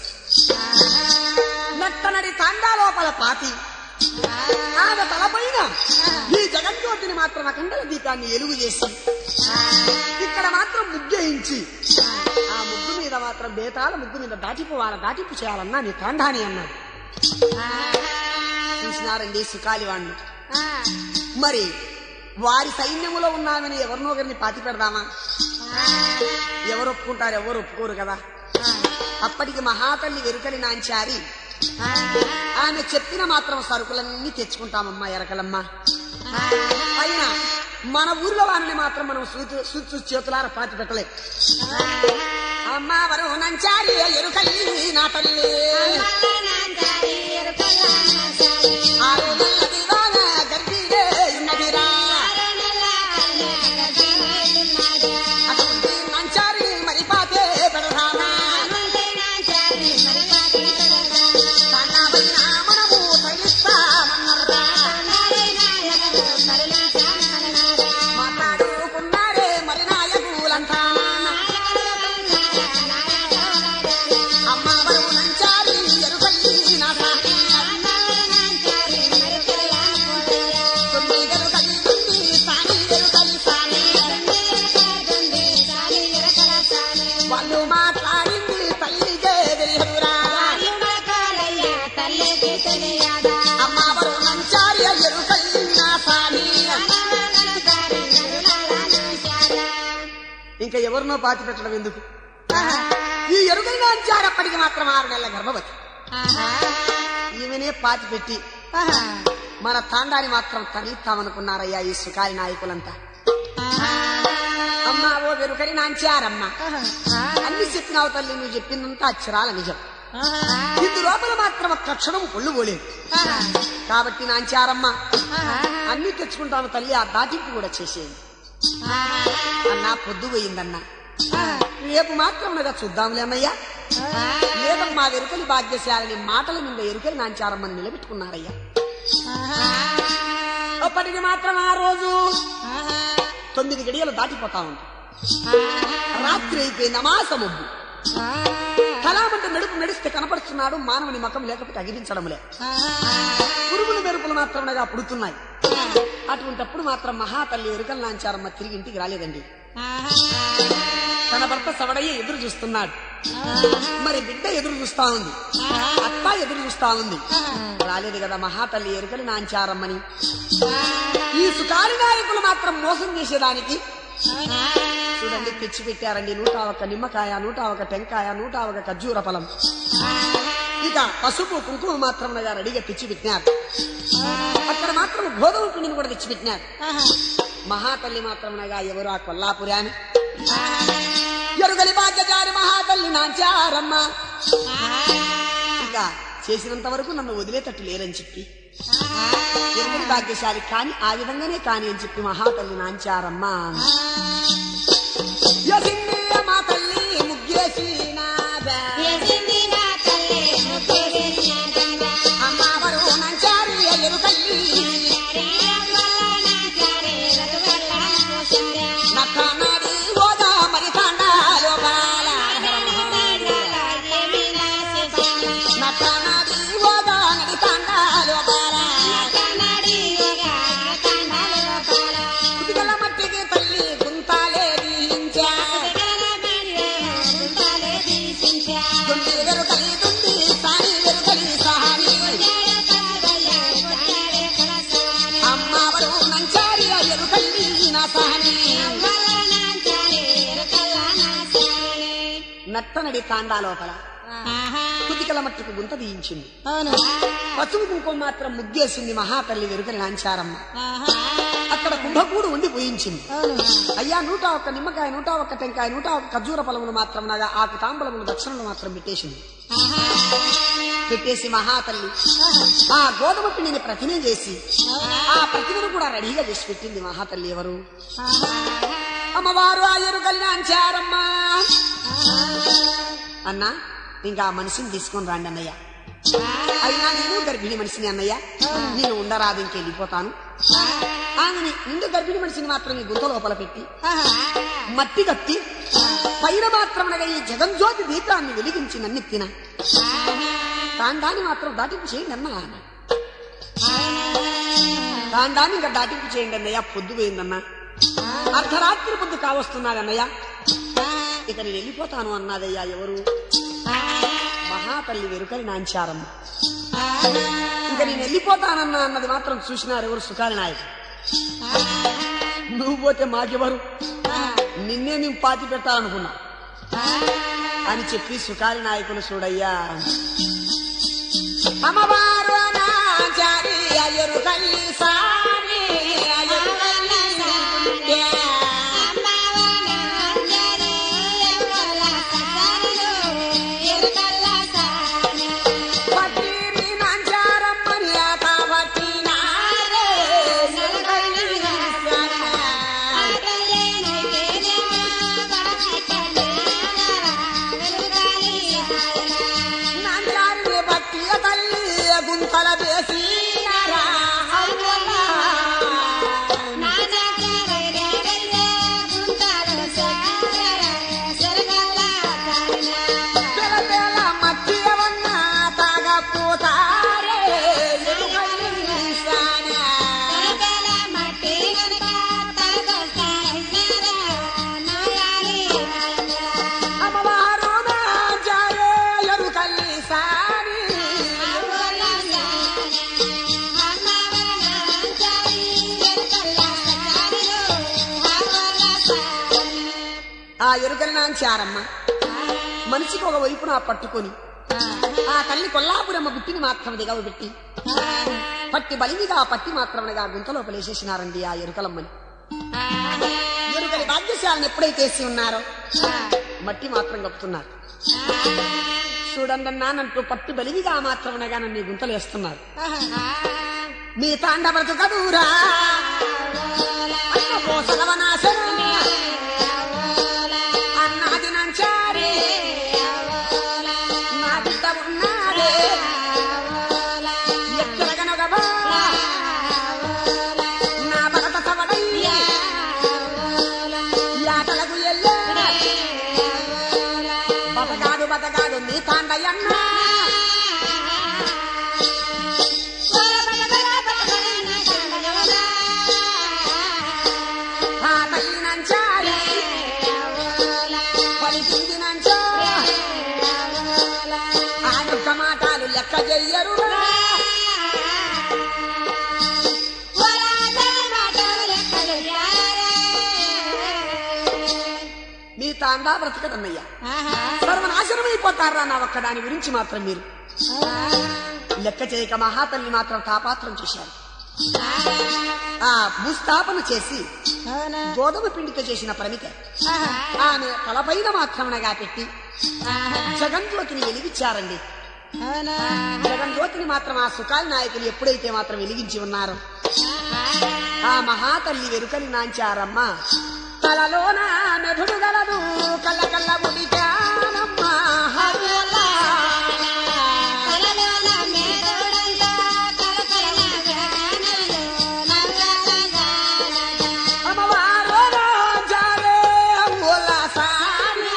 నట్టనడి తాండా లోపల పాతి ఆమె తలపైన ఈ జగన్జ్యోతిని మాత్రం అఖండల దీపాన్ని ఎలుగు చేసి ఇక్కడ మాత్రం ముగ్గేయించి ఆ ముగ్గు మీద మాత్రం బేతాల ముగ్గు మీద దాటిపోవాల దాటింపు చేయాలన్నా నీ కాండాని అన్నాడు చూసినారండి సుకాలి వాళ్ళు మరి వారి సైన్యములో ఉన్నామని ఎవరినో ఒకరిని పాతి పెడదామా ఎవరు ఒప్పుకుంటారు ఎవరు ఒప్పుకోరు కదా అప్పటికి మహాతల్లి వెరుకని నాంచారి ఆమె చెప్పిన మాత్రం సరుకులన్నీ తెచ్చుకుంటామమ్మా ఎరకలమ్మ అయినా మన ఊర్లో వారిని మాత్రం మనం సూచు సూచు చేతులార పాతి పెట్టలే అమ్మ వరు నంచారి ఎరుకల్లి నా తల్లి ఆరు నెలల దివాన గర్భిణే ఉన్నదిరా అటువంటి ఇంకా ఎవరినో పాతి పెట్టడం ఎందుకు ఈ ఎరుగై నాంచారప్పటికి మాత్రం ఆరు నెలల గర్భవతి ఈమెనే పాతి పెట్టి మన తాండాని మాత్రం తగిలిస్తామనుకున్నారయ్యా ఈ సుఖారి నాయకులంతా అమ్మా ఓ వెరుకరి నాంచారమ్మ అన్ని చెప్పినావు తల్లి నువ్వు చెప్పిందంతా అక్షరాల నిజం ఇందు లోపల మాత్రం ఒక్క క్షణం ఒళ్ళు పోలేదు కాబట్టి నాంచారమ్మ అన్ని తెచ్చుకుంటాను తల్లి ఆ దాటింపు కూడా చేసేయండి అన్నా పొద్దు పోయిందన్నా రేపు మాత్రం నగా చూద్దాంలే అన్నయ్యా లేదమ్మా వెరుకలి భాగ్యశాలని మాటల మీద ఎరుకలి నాంచారమ్మని నిలబెట్టుకున్నారయ్యా అప్పటికి మాత్రం ఆ రోజు తొమ్మిది గడియలు దాటిపోతా ఉంది రాత్రి అయిపోయింది అమాస ముగ్గు కళామంటే మెడుపు మెడిస్తే కనపడుతున్నాడు మానవుని మకం లేకపోతే అగిరించడంలే పురుగులు మెరుపులు మాత్రమేగా పుడుతున్నాయి అటువంటప్పుడు మాత్రం మహాతల్లి ఎరుకల నాంచారమ్మ తిరిగి ఇంటికి రాలేదండి తన భర్త సవడయ్య ఎదురు చూస్తున్నాడు మరి బిడ్డ ఎదురు చూస్తా ఉంది అత్త ఎదురు చూస్తా ఉంది రాలేదు కదా మహాతల్లి ఎరుకలి నాంచారమ్మని ఈ సుకారి నాయకులు మాత్రం మోసం చేసేదానికి చూడండి తెచ్చి పెట్టారండి నూట ఒక నిమ్మకాయ నూట ఒక టెంకాయ నూట ఒక ఖర్జూర ఫలం ఇక పసుపు కుంకుమ మాత్రం రెడీగా తెచ్చి పెట్టినారు అక్కడ మాత్రం గోధుమ పిండిని కూడా తెచ్చి పెట్టినారు మహాతల్లి మాత్రమనగా ఎవరు ఆ కొల్లాపురి ఆమె ఎరుగలి భాగ్యచారి మహాతల్లి నాంచారమ్మ ఇక చేసినంత వరకు నన్ను వదిలేటట్టు లేరని చెప్పి ఎరుగలి భాగ్యశాలి కాని ఆ విధంగానే కాని అని చెప్పి మహాతల్లి నాంచారమ్మ యసింది మా తల్లి ముగ్గేసినాదా. అమ్మవారు నాంచారి ఎరుకల్లి నక్కనాడి ఓదా మరి తాండాలో బాల. నక్కనాడి ఓదా నడి తాండాలో బాల. కుటికల మట్టికి తల్లి గుంతాలే దీంచా. గుండి వెరుకలి దుండి సాని వెరుకలి సాని అమ్మవారు నంచారి ఎరుకల్లి నా సాని నట్టనడి తాండా లోపల కుతికల మట్టుకు గుంత తీయించింది అవును పసుపు కుంకుమ మాత్రం ముగ్గేసింది మహాతల్లి వెరుకని లాంచారమ్మ అక్కడ కుంభకూడు ఉండి పోయించింది అవును అయ్యా నూట ఒక్క నిమ్మకాయ నూట ఒక్క టెంకాయ నూట ఒక్క ఖర్జూర ఫలములు మాత్రం నాగా ఆకు తాంబలములు దక్షిణలు మాత్రం పెట్టేసింది పెట్టేసి మహాతల్లి ఆ గోధుమ పిండిని ప్రతినే చేసి ఆ ప్రతిమను కూడా రెడీగా చేసి పెట్టింది మహాతల్లి ఎవరు అమ్మవారు ఆ ఎరుకల్ని అంచారమ్మా అన్నా ఇంకా ఆ మనిషిని తీసుకొని రాండి అన్నయ్య అయినా నేను గర్భిణి మనిషిని అన్నయ్య నేను ఉండరాదు ఇంకెళ్ళిపోతాను ఆమెని నిండు గర్భిణి మనిషిని మాత్రం ఈ గుంత లోపల పెట్టి మట్టి కట్టి పైన మాత్రమనగా ఈ జగజ్యోతి దీపాన్ని వెలిగించి నన్నెత్తిన తాండాన్ని మాత్రం దాటింపు చేయండి అన్నా తాండాన్ని ఇంకా దాటింపు చేయండి అన్నయ్య పొద్దు పోయిందన్నా అర్ధరాత్రి పొద్దు కావస్తున్నాదన్నయ్య ఇక నేను వెళ్ళిపోతాను అన్నదయ్యా ఎవరు మహాతల్లి వెరుకని నాంచారమ్మ ఇంకా నేను వెళ్ళిపోతానన్నా అన్నది మాత్రం చూసినారు ఎవరు సుఖాలి నాయకు నువ్వు పోతే మాకెవరు నిన్నే మేము పాతి పెట్టాలనుకున్నా అని చెప్పి సుఖాలి నాయకులు చూడయ్యా అమ్మవారు అనాచారి అయ్యరు కల్లి సారి అయ్యరు కల్లి సారి. పట్టిరి నాంచారమ్మని ఆట పట్టినారే. నాంచారిని పట్టియ తల్లి గుంతల వేసినారా. ఎరుకని నాంచారమ్మ మనిషికి ఒక వైపున పట్టుకొని ఆ తల్లి కొల్లాపురమ్మ గుట్టిని మాత్రం దిగవబెట్టి పట్టి బలివిగా పట్టి మాత్రమనగా గుంతలో పలేసేసినారండి ఆ ఎరుకలమ్మని ఎరుకలి భాగ్యశాలను ఎప్పుడైతే వేసి ఉన్నారో మట్టి మాత్రం కప్పుతున్నారు చూడండి నానంటూ పట్టి బలివిగా మాత్రమనగా నన్ను ఈ గుంతలు వేస్తున్నారు మీ తాండ బ్రతుకదూరా అన్న పోసలవనాశనం అన్నాది నంచారే నా బిడ్డ ఉన్నాడే ఎక్కడగనగబా నా భరత సవడయ్యా యాటలకు ఎల్లే బతగాడు బతగాడు నీ తాండయ్యన్నా ఆ తల్లి నంచారే పలికింది నంచో ఆ యొక్క మాటలు లెక్క చెయ్యరు మీ తాండా బ్రతకదన్నయ్యా సర్వనాశనమైపోతారా నా ఒక్క దాని గురించి మాత్రం మీరు లెక్క చేయక మహాతల్లి మాత్రం తాపాత్రం చేశారు ఆ భూస్థాపన చేసి గోధుమ పిండితో చేసిన ప్రమిత ఆమె తలపైన మాత్రమనగా పెట్టి జగన్జ్యోతిని వెలిగించారండి జగన్జ్యోతిని మాత్రం ఆ సుఖాల నాయకులు ఎప్పుడైతే మాత్రం వెలిగించి ఉన్నారో ఆ మహాతల్లి వెరుకని నాంచారమ్మ తలలోన మెదుడు గలదు కళ్ళ కళ్ళ ముడికానమ్మా అమ్మవారు రాజారే ఉల్లాసారి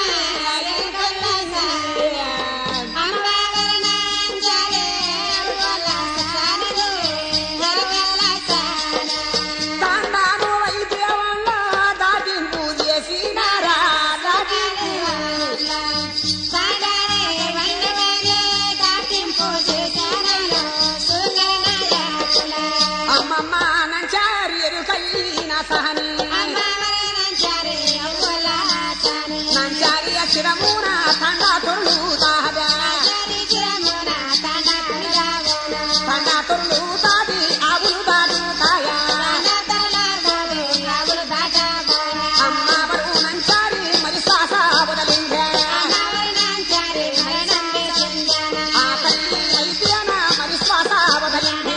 తాండాను వైద్యవల్ల దాటింపు చేసినారా దాటింపు అమ్మమ్మ నంచారి ఎరుకైన సహని నంచారి అక్షరమున తండా తొళ్ళు తాదా తండా తొళ్ళు తాది ఆవులు దాటుతాయా అమ్మ బరువు నంచారి మరి శ్వాస వదలిందే ఆ తల్లి వైద్యన మరి శ్వాస వదలిందే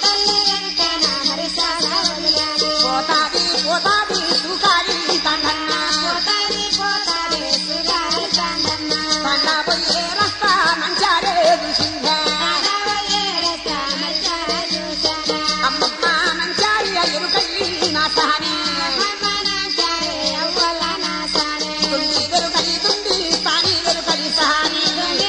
పోతాది పోతాది సుఖాలి తండన్నా తండ పోయే రస్తా నంచారే చూసిందే అమ్మమ్మ నంచారి ఎరుకైన సహని తుండి వెరుకలి తుండి తాని వెరుకలి సహని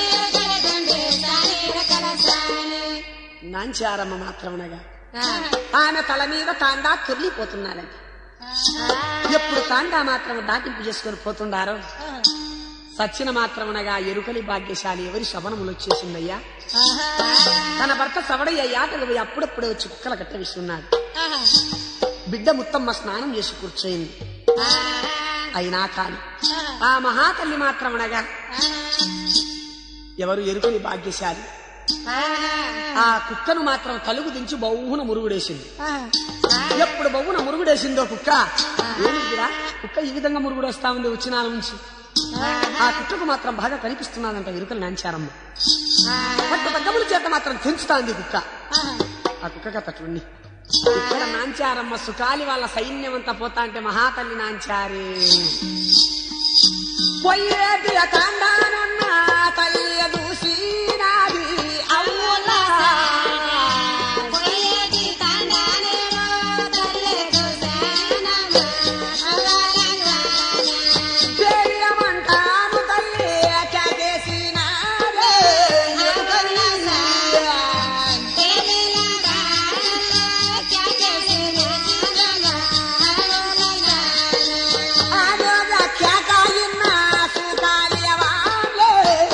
నాంచారమ్మ మాత్రమనగా ఆమె తల మీద తాండా తొల్లిపోతున్నారండి ఎప్పుడు తాండా మాత్రం దాటింపు చేసుకొని పోతుండారో సచ్చిన మాత్రమనగా ఎరుకలి భాగ్యశాలి ఎవరి శవనములు వచ్చేసిందయ్యా తన భర్త సవడయ్య యాటకు పోయి అప్పుడప్పుడే వచ్చి కుక్కల కట్ట విస్తున్నాడు బిడ్డ ముత్తమ్మ స్నానం చేసి కూర్చోయింది అయినా కాని ఆ మహాతల్లి మాత్రమనగా ఎవరు ఎరుకని భాగ్యశాలి ఆ కుక్కను మాత్రం తలుగు దించి బౌహున మురుగుడేసింది ఎప్పుడు బొవ్వున మురుగుడేసిందో కుక్క ఏమిటిరా కుక్క ఈ విధంగా మురుగుడేస్తా ఉంది వచ్చినాల నుంచి ఆ కుక్కకు మాత్రం బాగా కనిపిస్తున్నాదంట ఎరుకలు నాంచారమ్మ పట్టు పగ్గముల చేత మాత్రం తెంచుతా ఉంది కుక్క ఆ కుక్క కథ చూడండి ఇక్కడ నాంచారమ్మ సుకాలి వాళ్ళ సైన్యం అంతా పోతా అంటే మహాతల్లి నాంచారే పొయ్యేటి తండానన్న తల్లి దూసినాది అవులా పేరియమంటాను తల్లి కేసినాదే ఆరోజ కేకాయిన్న సుకాలియవాలే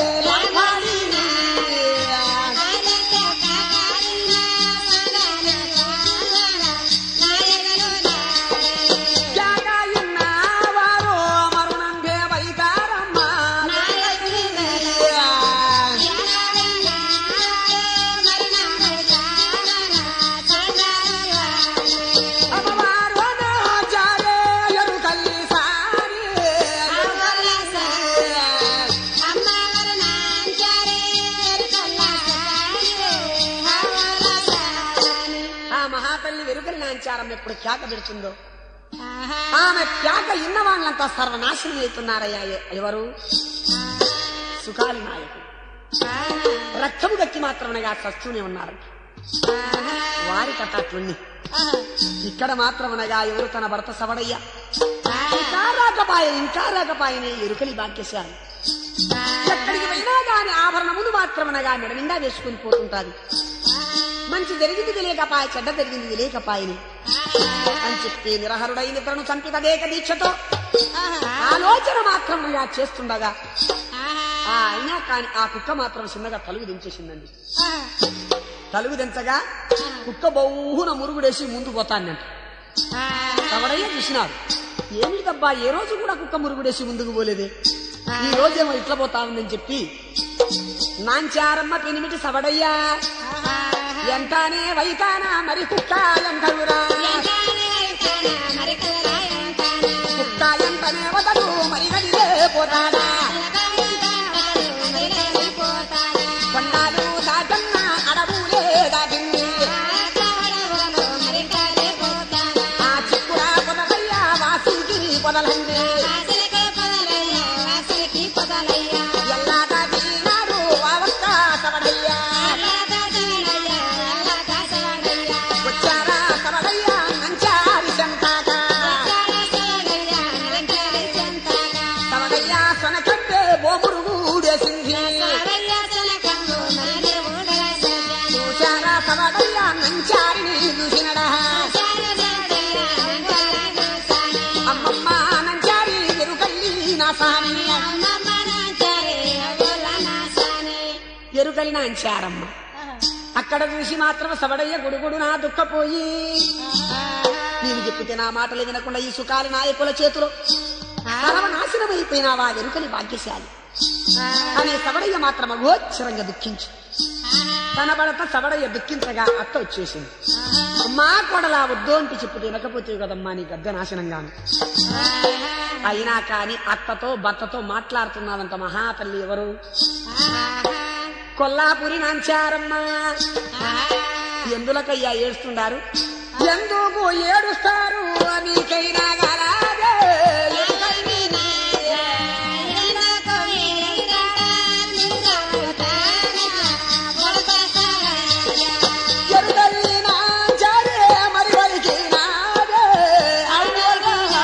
ఆమె ఎప్పుడు కేక పెడుతుందో ఆమె కేక ఇన్న వాళ్ళంతా సర్వనాశనం అవుతున్నారయ్యా ఎ- ఎవరు సుఖాలి నాయకుడు రక్తము గట్టి మాత్రమనగా చస్తూనే ఉన్నారు వారి కథ అట్లుంది ఇక్కడ మాత్రమనగా ఎవరు తన భర్త సవడయ్య ఇంకా రాకపాయ ఇంకా రాకపాయనే ఎరుకలి భాగ్యశాలి ఎక్కడికి వెళ్ళినా గాని ఆభరణములు మాత్రమనగా మెడ నిండా వేసుకుని పోతుంటాది మంచి జరిగింది తెలియకపాయ చెడ్డ జరిగింది తెలియకపాయని అని చెప్పి నిరహరుడై నిద్రను చంపి తదేక దీక్షతో ఆలోచన మాత్రమనగా చేస్తుండగా ఆ అయినా కాని ఆ కుక్క మాత్రం చిన్నగా తలుగు దించేసిందండి తలుగు దించగా కుక్క బహున మురుగుడేసి ముందు పోతానంట తవడయ్య చూసినాడు ఏమిటబ్బా ఏ రోజు కూడా కుక్క మురుగుడేసి ముందుకు పోలేదే ఈ రోజేమో ఇట్లా పోతా ఉందని చెప్పి నాంచారమ్మ పెనిమిటి సవడయ్యా ఎంతానే వైతానా మరి కుక్క ఎంతలురా కుక్క ఎంతనే వదలు మరి గడిలే పోతాడా కొండాలు దాటన్న అడవులే దాటింది ఆ చిక్కురా పొదలయ్యా వాసుకి పొదలండి ఎల్లా దాటినాడు వావక్క సవడయ్యా వచ్చారా సవడయ్యా మంచారి శంకాక సవడయ్యా సొనకంటే బోమురుగుడేసింది చూశారా సవడయ్యా మంచారిని చూసినడా అమ్మమ్మ నంచారి ఎరుకల్లి నా సాని ఎరుకలి నాంచారమ్మ అక్కడ చూసి మాత్రం సవడయ్య గుడుగుడు నా దుఃఖపోయి నేను చెప్పితే నా మాటలు వినకుండా ఈ సుఖాలి నాయకుల చేతిలో సర్వనాశనమైపోయినావా ఎరుకని భాగ్యశాలి అనే సవడయ్య మాత్రం అగోచరంగా దుఃఖించు తన భర్త సవడయ్య దుఃఖించగా అత్త వచ్చేసింది మా కొడలా వద్దు అంటే చెప్పు తినకపోతే కదమ్మా నీ గద్ద నాశనంగాను అయినా కాని అత్తతో భర్తతో మాట్లాడుతున్నాదంట మహాతల్లి ఎవరు కొల్లాపురి నాంచారమ్మ ఎందులకయ్యా ఏడుస్తుండారు ఎందుకు ఏడుస్తారు మీకైనా గలాగే ఎరుగల్లి నాంచారే మరి వలికి నాదే అయ్యోగా.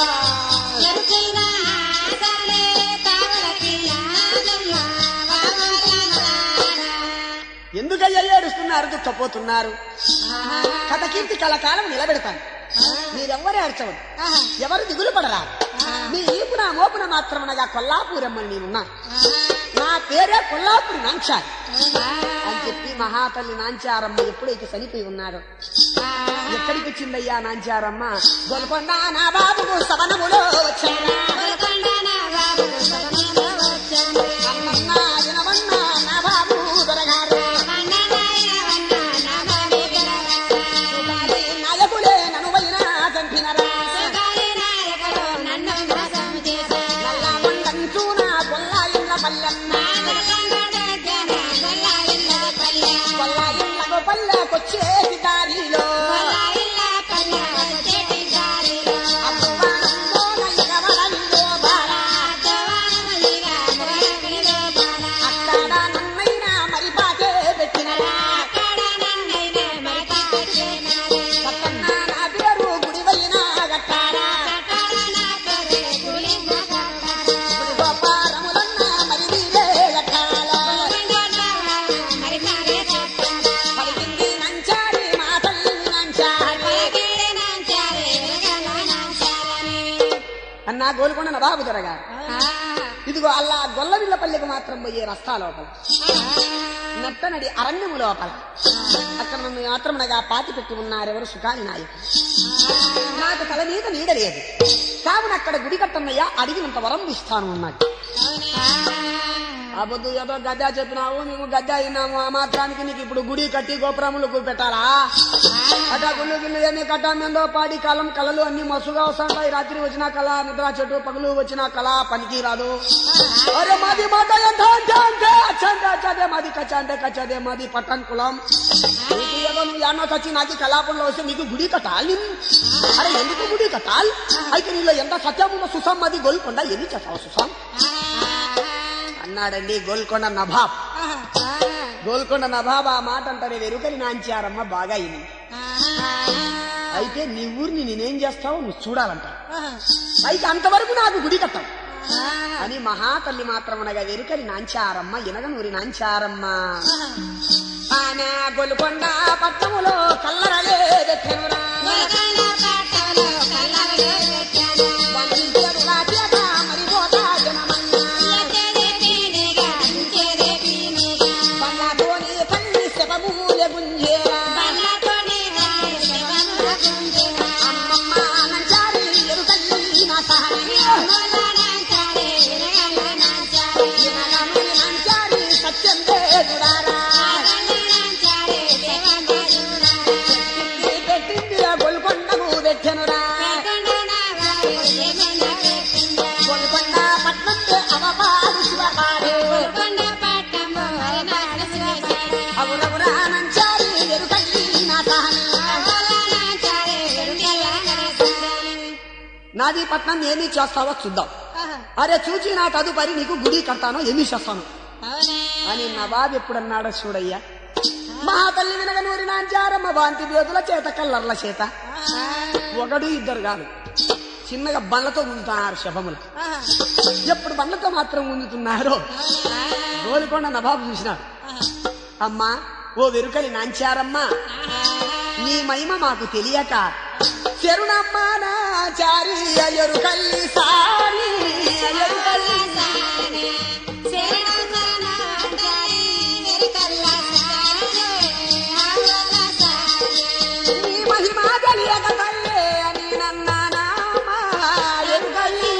ఎందుకయ్యా ఏడుస్తున్నారు దుఃఖపోతున్నారు కథ కీర్తి కలకాలం నిలబెడతాను మీరెవ్వరే అర్చవద్దు ఎవరు దిగులు పడరా మీ ఈపున మోపున మాత్రమనగా కొల్లాపూరమ్మని నేనున్నా నా పేరే కొల్లాపురి నాంచారి అని చెప్పి మహాతల్లి నాంచారమ్మ ఎప్పుడైతే చనిపోయి ఉన్నారో ఎక్కడికి వచ్చిందయ్యా నాంచారమ్మ గొల్కొండ నా బాబుకు సవనములో వచ్చాను అమ్మన్న వినవన్న నా బాబు దొరగారు నాయకులే ననువైనా చంపినరా నల్లగొండంచూన కొల్లా ఇళ్ళ పల్లెన్న కొల్లా ఇళ్ళకు పల్లెకొచ్చేటి దారిలో అవ్వానందోన ఎగవడలిలో బాల అక్కడ నన్నైనా మరి పాకే పెట్టినరా పక్కన నా పేరు గుడివైనా గట్టారా గుడి గోపారములన్న మరి వీరే గట్టాలా పలికింది నంచారి మాటల్ని నంచారి అన్నా గోల్కొండ నవాబు దొరగారు ఇదిగో అల్లా గొల్లవిల్ల పల్లెకు మాత్రం పోయే రస్తా లోపల నట్టనడి అరణ్యము లోపల అక్కడ నన్ను మాత్రమనగా పాతి పెట్టి ఉన్నారెవరు సుఖాని నాయకులు నాకు తల మీద నీడ లేదు కావున అక్కడ గుడి కట్టన్నయ్య అడిగినంత వరం ఇస్తాను అన్నాడు అబద్దు ఏదో గద్ద చెప్పినావు మేము గద్ద అయినాము ఆ మాత్రానికి నీకు ఇప్పుడు గుడి కట్టి గోపురములకు పెట్టాలా అటా గుళ్ళు గిల్లు ఎన్ని కట్టామెందో పాడి కాలం కళలు అన్ని మసుగా వస్తాయి రాత్రి వచ్చిన కళ నిద్ర చెట్టు పగలు వచ్చిన కళ పనికి రాదు అరే మాది మాట ఎంత అంటే అంటే అచ్చంటే అచ్చదే మాది కచ్చ అంటే కచ్చదే మాది పట్టణ్ కులం నీకు ఏదో నువ్వు ఎన్నో చచ్చి నాకు కళాపంలో వస్తే నీకు గుడి కట్టాలి అరే ఎందుకు గుడి కట్టాలి అయితే నీలో ఎంత సత్యం ఉందో సుసం మాది గోల్కొండ ఎన్ని చేస్తావు సుసం అన్నాడండి గోల్కొండ నభాబ్ గోల్కొండ నభాబ్ ఆ మాట అంటారే వెరుకని నాంచారమ్మ బాగా ఇది అయితే నీ ఊరిని నేనేం చేస్తావు నువ్వు చూడాలంట అయితే అంతవరకు నాకు గుడి కట్టావు అని మహాతల్లి మాత్రమనగా వెరుకని నాంచారమ్మ ఇనగనూరి నాంచారమ్మ ఆమె గొల్కొండ పట్టములో కల్లరలే వెచ్చెనురా. వంచెరుల చేత మరిపోతా జనమన్నా. పల్లతోని పల్లి శవమూలె గుంజేరా. అమ్మమ్మ నంచారి ఎరుకల్లి నా సహనే. ఇనగనూరి నంచారి సత్యం దేవుడారా. పెట్టింది ఆ గొల్కొండకు వెచ్చెనురా. గొల్కొండ పట్నం అవపాడు శివపాడు అవురవురా నంచారి ఎరుకల్లి నా సహనే. నాది పట్నం ఏమీ చేస్తావో చూద్దాం అరే చూచి నా తదుపరి నీకు గుడి కడతాను ఏమీ చేస్తాను అని నవాబ్ ఎప్పుడన్నాడో చూడయ్యా మహాతల్లి వినగనూరి నాంచారమ్మ వాంతి వేదుల చేత కల్లర్ల చేత ఒకడు ఇద్దరు కాదు చిన్నగా బండ్లతో గుంజుతున్నారు శవములు ఎప్పుడు బండ్లతో మాత్రం గుంజుతున్నారో గోలుకొండ నవాబు చూసినాడు అమ్మా ఓ వెరుకలి నాంచారమ్మా నీ మహిమ మాకు తెలియక చెరునమ్మ నాచారి ఎరుకల్లి సారి ఎరుకల్లి నీ మహిమ తెలియక తల్లే అని నన్నానామా ఎరుకల్లి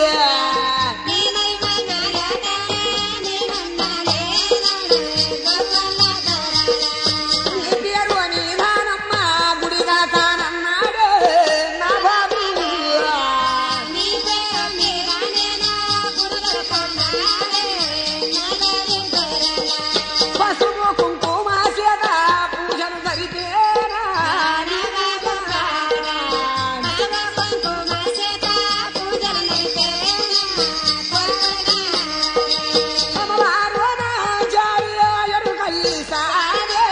నీ పేరు అని నానమ్మ గుడిగా కానన్నాడే నా బాబు పసుపు కుంకుమ చేత పూజలు జరిపేనా అమ్మవారు నాచారి ఎరుకల్లి సారే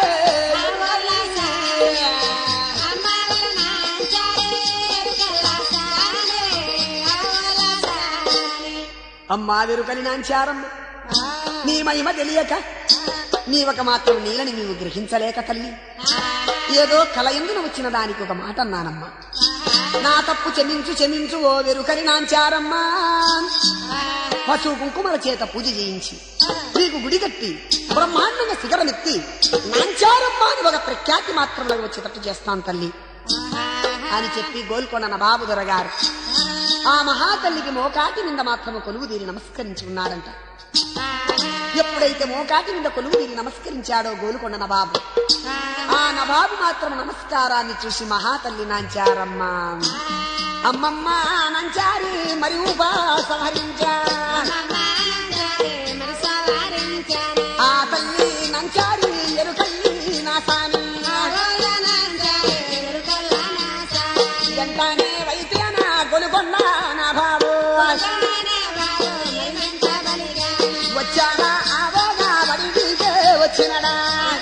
అమ్మా వెరుకలి నాంచారమ్మ నీ మహిమ తెలియక నీ ఒక మాత్రం నీలని నీవు గ్రహించలేక తల్లి ఏదో కల ఎందున వచ్చిన దానికి ఒక మాట అన్నానమ్మా నా తప్పు క్షమించు క్షమించు ఓ వెరుకని నాంచారమ్మా పశువు కుంకుమల చేత పూజ చేయించి నీకు గుడి కట్టి బ్రహ్మాండంగా శిఖరమెత్తి నాంచారమ్మ అని ఒక ప్రఖ్యాతి మాత్రంలో వచ్చేటట్టు చేస్తాను తల్లి అని చెప్పి గోల్కొండ నబాబు దొరగారు ఆ మహాతల్లికి మోకాటి నింద మాత్రము కొలువు తీరి నమస్కరించి ఉన్నాడంట ఎప్పుడైతే మోకాటి నింద కొలువు తీరి నమస్కరించాడో గోలుకొండ నబాబు ఆ నవాబు మాత్రం నమస్కారాన్ని చూసి మహాతల్లి నాంచారమ్మ అమ్మమ్మ నంచారి మరి ఉపాసహరించా ఆ తల్లి నంచారి ఎరుకల్లి నా సాని ఎంతనే వైద్యన గొలుగొండ నా బాబు వచ్చానా ఆవగా వడికే వచ్చినడా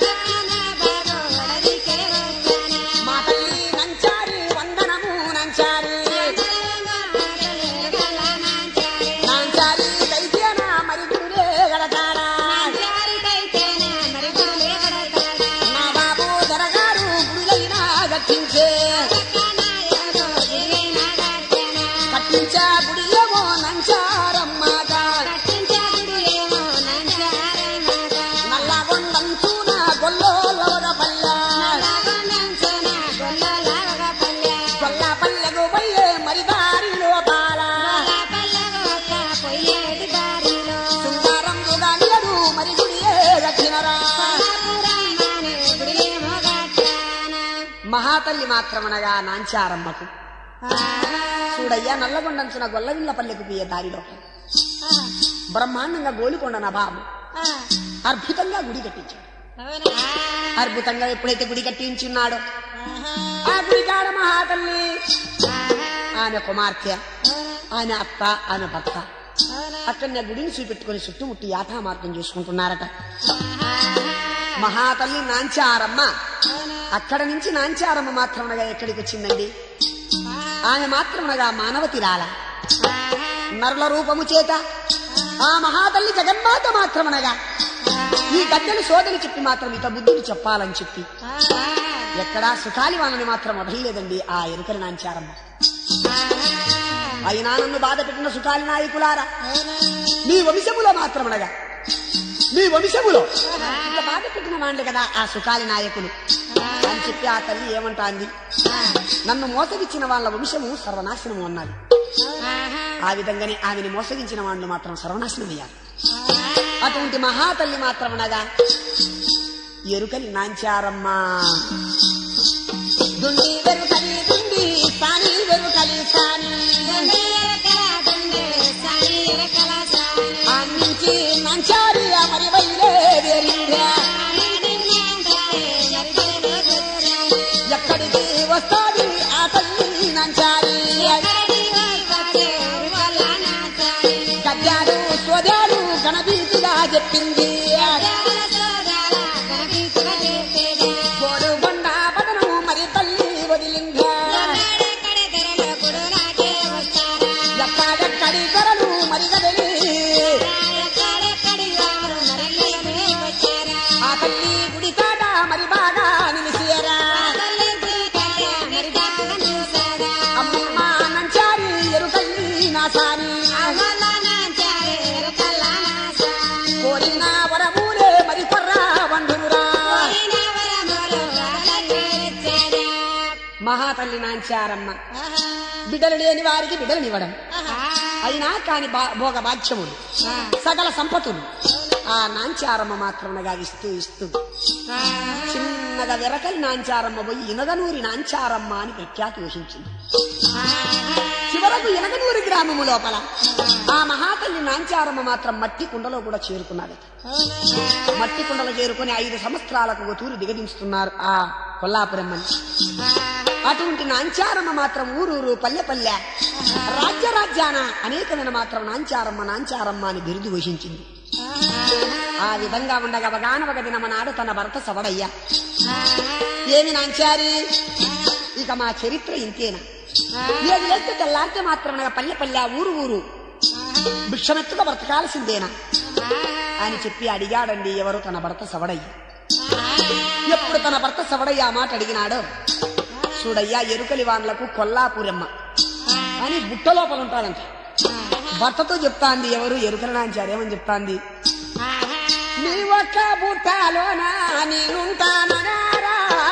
మా తల్లి నంచారి వందనము నంచారి నాంచారి వైద్యన మరి గురుడే గడతాడా నా బాబు దొరగారు గురులైనా గట్టించే కట్టించా గుడియేమో నంచారమ్మాట నల్లగొండంచూన గొల్లోలవగ పల్ల గొల్ల పల్లెకు పోయే మరి దారిలో పాల సుందరం గాని మహాతల్లి మాత్రమనగా నాంచారమ్మకు చూడయ్యా నల్లగొండంచున గొల్లవిల్ల పల్లెకు పోయే దారిలో బ్రహ్మాండంగా గోలుకొండ నబాబు అద్భుతంగా గుడి కట్టించాడు అద్భుతంగా ఎప్పుడైతే గుడి కట్టించున్నాడో ఆ గుడి కాడ మహాతల్లి ఆమె కుమార్తె ఆమె అత్త ఆమె భర్త అక్కడనే గుడిని చూపెట్టుకుని చుట్టుముట్టి యాథా మార్గం చూసుకుంటున్నారట మహాతల్లి నాంచారమ్మ అక్కడ నుంచి నాంచారమ్మ మాత్రమనగా ఎక్కడికి వచ్చిందండి ఆమె మాత్రమనగా మానవతి రాల నరుల రూపము చేత ఆ మహాతల్లి జగన్మాత మాత్రమనగా ఈ గద్దెలు సోదరి చెప్పి మాత్రం ఇత బుద్ధుడు చెప్పాలని చెప్పి ఎక్కడా సుఖాలి వాళ్ళని మాత్రం వదలలేదండి ఆ ఎరుకరి నాంచారమ్మ అయినా నన్ను బాధ పెట్టిన సుఖాలి నాయకులారా మీ వంశములో మాత్రమనగా మీ వంశములో ఇంత బాధ పెట్టిన వాళ్ళు కదా ఆ సుఖాలి నాయకులు అని చెప్పి ఆ తల్లి ఏమంటాంది నన్ను మోసగిచ్చిన వాళ్ళ వంశము సర్వనాశనము అన్నది ఆ విధంగానే ఆమెని మోసగించిన వాళ్ళు మాత్రం సర్వనాశనమయ్యారు అటువంటి మహాతల్లి మాత్రమనగా ఎరుకలి నాంచారమ్మా దుండి వెరుకలి దుండి సాని వెరుకలి సాని అందించి నంచారి మరి బయలుదేరిందా ఎక్కడికి వస్తాది ఆ తల్లి నంచారి గద్యాలు స్వద్యాలు గణభీతిగా చెప్పింది గోడు బండ పదను మరి తల్లి వదిలిందా ఎక్కడెక్కడి ధరలు మరి కదలి ఆ తల్లి గుడి కాడ మరి బాగా నిలిచేరా అమ్మమ్మ నంచారి ఎరుకల్లి నాసాని కోరిన వరమూలే మరి కొర్రా వండురా మహాతల్లి నాంచారమ్మ బిడ్డలు లేని వారికి బిడ్డలనివ్వడం అయినా కాని బా- భోగ భాగ్యములు సకల సంపతులు ఆ నాంచారమ్మ మాత్రమునగా ఇస్తూ ఇస్తూ చిన్నగా వెరకలి నాంచారమ్మ పోయి ఇనగనూరి నాంచారమ్మ అని ప్రఖ్యాతి వహించింది చివరకు ఇనగనూరి గ్రామము లోపల ఆ మహాతల్లి నాంచారమ్మ మాత్రం మట్టి కుండలో కూడా చేరుకున్నదట మట్టి కుండలో చేరుకుని ఐదు సంవత్సరాలకు ఒక తూరు దిగదించుతున్నారు ఆ కొల్లాపురం అని అటువంటి నాంచారమ్మ మాత్రం ఊరూరు పల్లె పల్లె రాజ్య రాజ్యాన అనేకమైన మాత్రం నాంచారమ్మ నాంచారమ్మ అని బిరుదు వహించింది ఆ విధంగా ఉండగా ఒకనొక దినమ నాడు తన భర్త సవడయ్యా ఏమి నాంచారి ఇక మా చరిత్ర ఇంతేనా ఏది లేస్తే తెల్లారితే మాత్రం పల్లె పల్లె ఊరు ఊరు భిక్షమెత్తుగా బ్రతకాల్సిందేనా అని చెప్పి అడిగాడండి ఎవరు తన భర్త సవడయ్య ఎప్పుడు తన భర్త సవడయ్య ఆ మాట అడిగినాడో చూడయ్యా ఎరుకలి వాన్లకు కొల్లాపురమ్మ అని బుట్ట లోపల ఉంటాడంట భర్తతో చెప్తాంది ఎవరు ఎరుకల నాంచారు ఏమని చెప్తాంది నీ ఒక్క బుట్టలోనా నేనుంటాననారా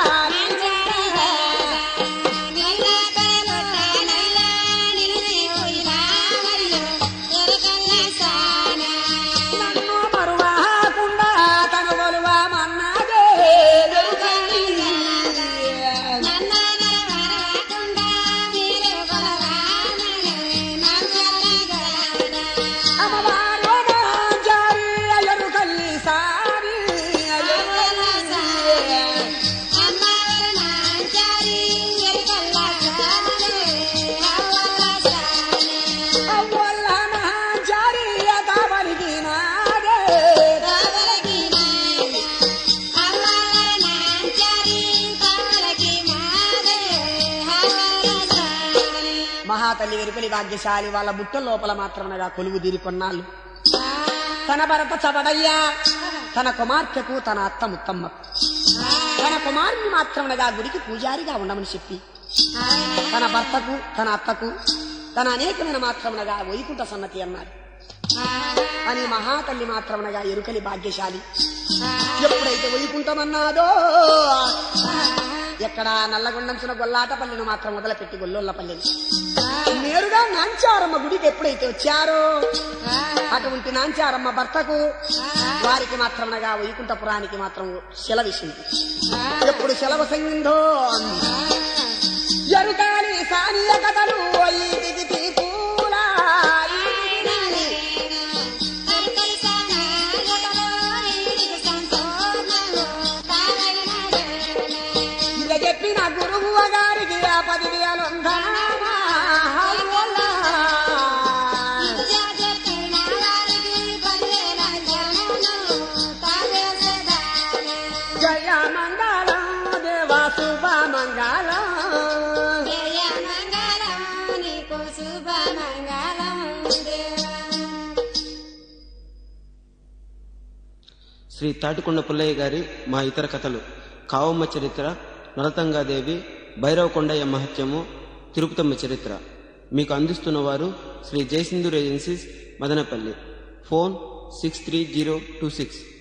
నన్ను మరువాకుండా తను కొలువామన్నదే ఎరుకలి. అమ్మవారు నాంచారి ఎరుకల్లి సారి ఎరుకల్లి అవ్వల్ల నాంచారి కావలికి నాదే మహాతల్లి వెరుకలి భాగ్యశాలి వాళ్ళ బుట్ట లోపల మాత్రమనగా కొలువు తీరి కొన్నాళ్ళు తన భరత చబడయ్యా తన కుమార్తెకు తన అత్త ముత్తమ్మకు తన కుమారుని మాత్రమనగా గుడికి పూజారిగా ఉండమని చెప్పి తన భర్తకు తన అత్తకు తన అనేకమైన మాత్రమనగా వైకుంఠ సన్నతి అన్నారు అని మహాతల్లి మాత్రమనగా ఎరుకలి భాగ్యశాలి ఎప్పుడైతే వైకుంఠమన్నాదో ఎక్కడ నల్లగొండంచున గొల్లాటపల్లిని మాత్రం మొదలుపెట్టి గొల్లోళ్ళపల్లిని నేరుగా నాంచారమ్మ నాంచారమ్మ గుడికి ఎప్పుడైతే వచ్చారో అటువంటి నాంచారమ్మ భర్తకు వారికి మాత్రమనగా వైకుంఠపురానికి మాత్రం సెలవిసింది ఎప్పుడు సెలవు సంగిందో ఎరుకాలి సానియ కథలు ఈటికి పూలా ఇలా చెప్పిన గురువు గారికి ఆ పదివేలు జయ మంగళం దేవా శుభ మంగళం శ్రీ తాటికొండ పుల్లయ్య గారి మా ఇతర కథలు కావమ్మ చరిత్ర నరతంగాదేవి భైరవ కొండయ్య మహత్యము తిరుపతమ్మ చరిత్ర మీకు అందిస్తున్న వారు Shri Jayasindhoor agencies Madanapalle phone six three zero two six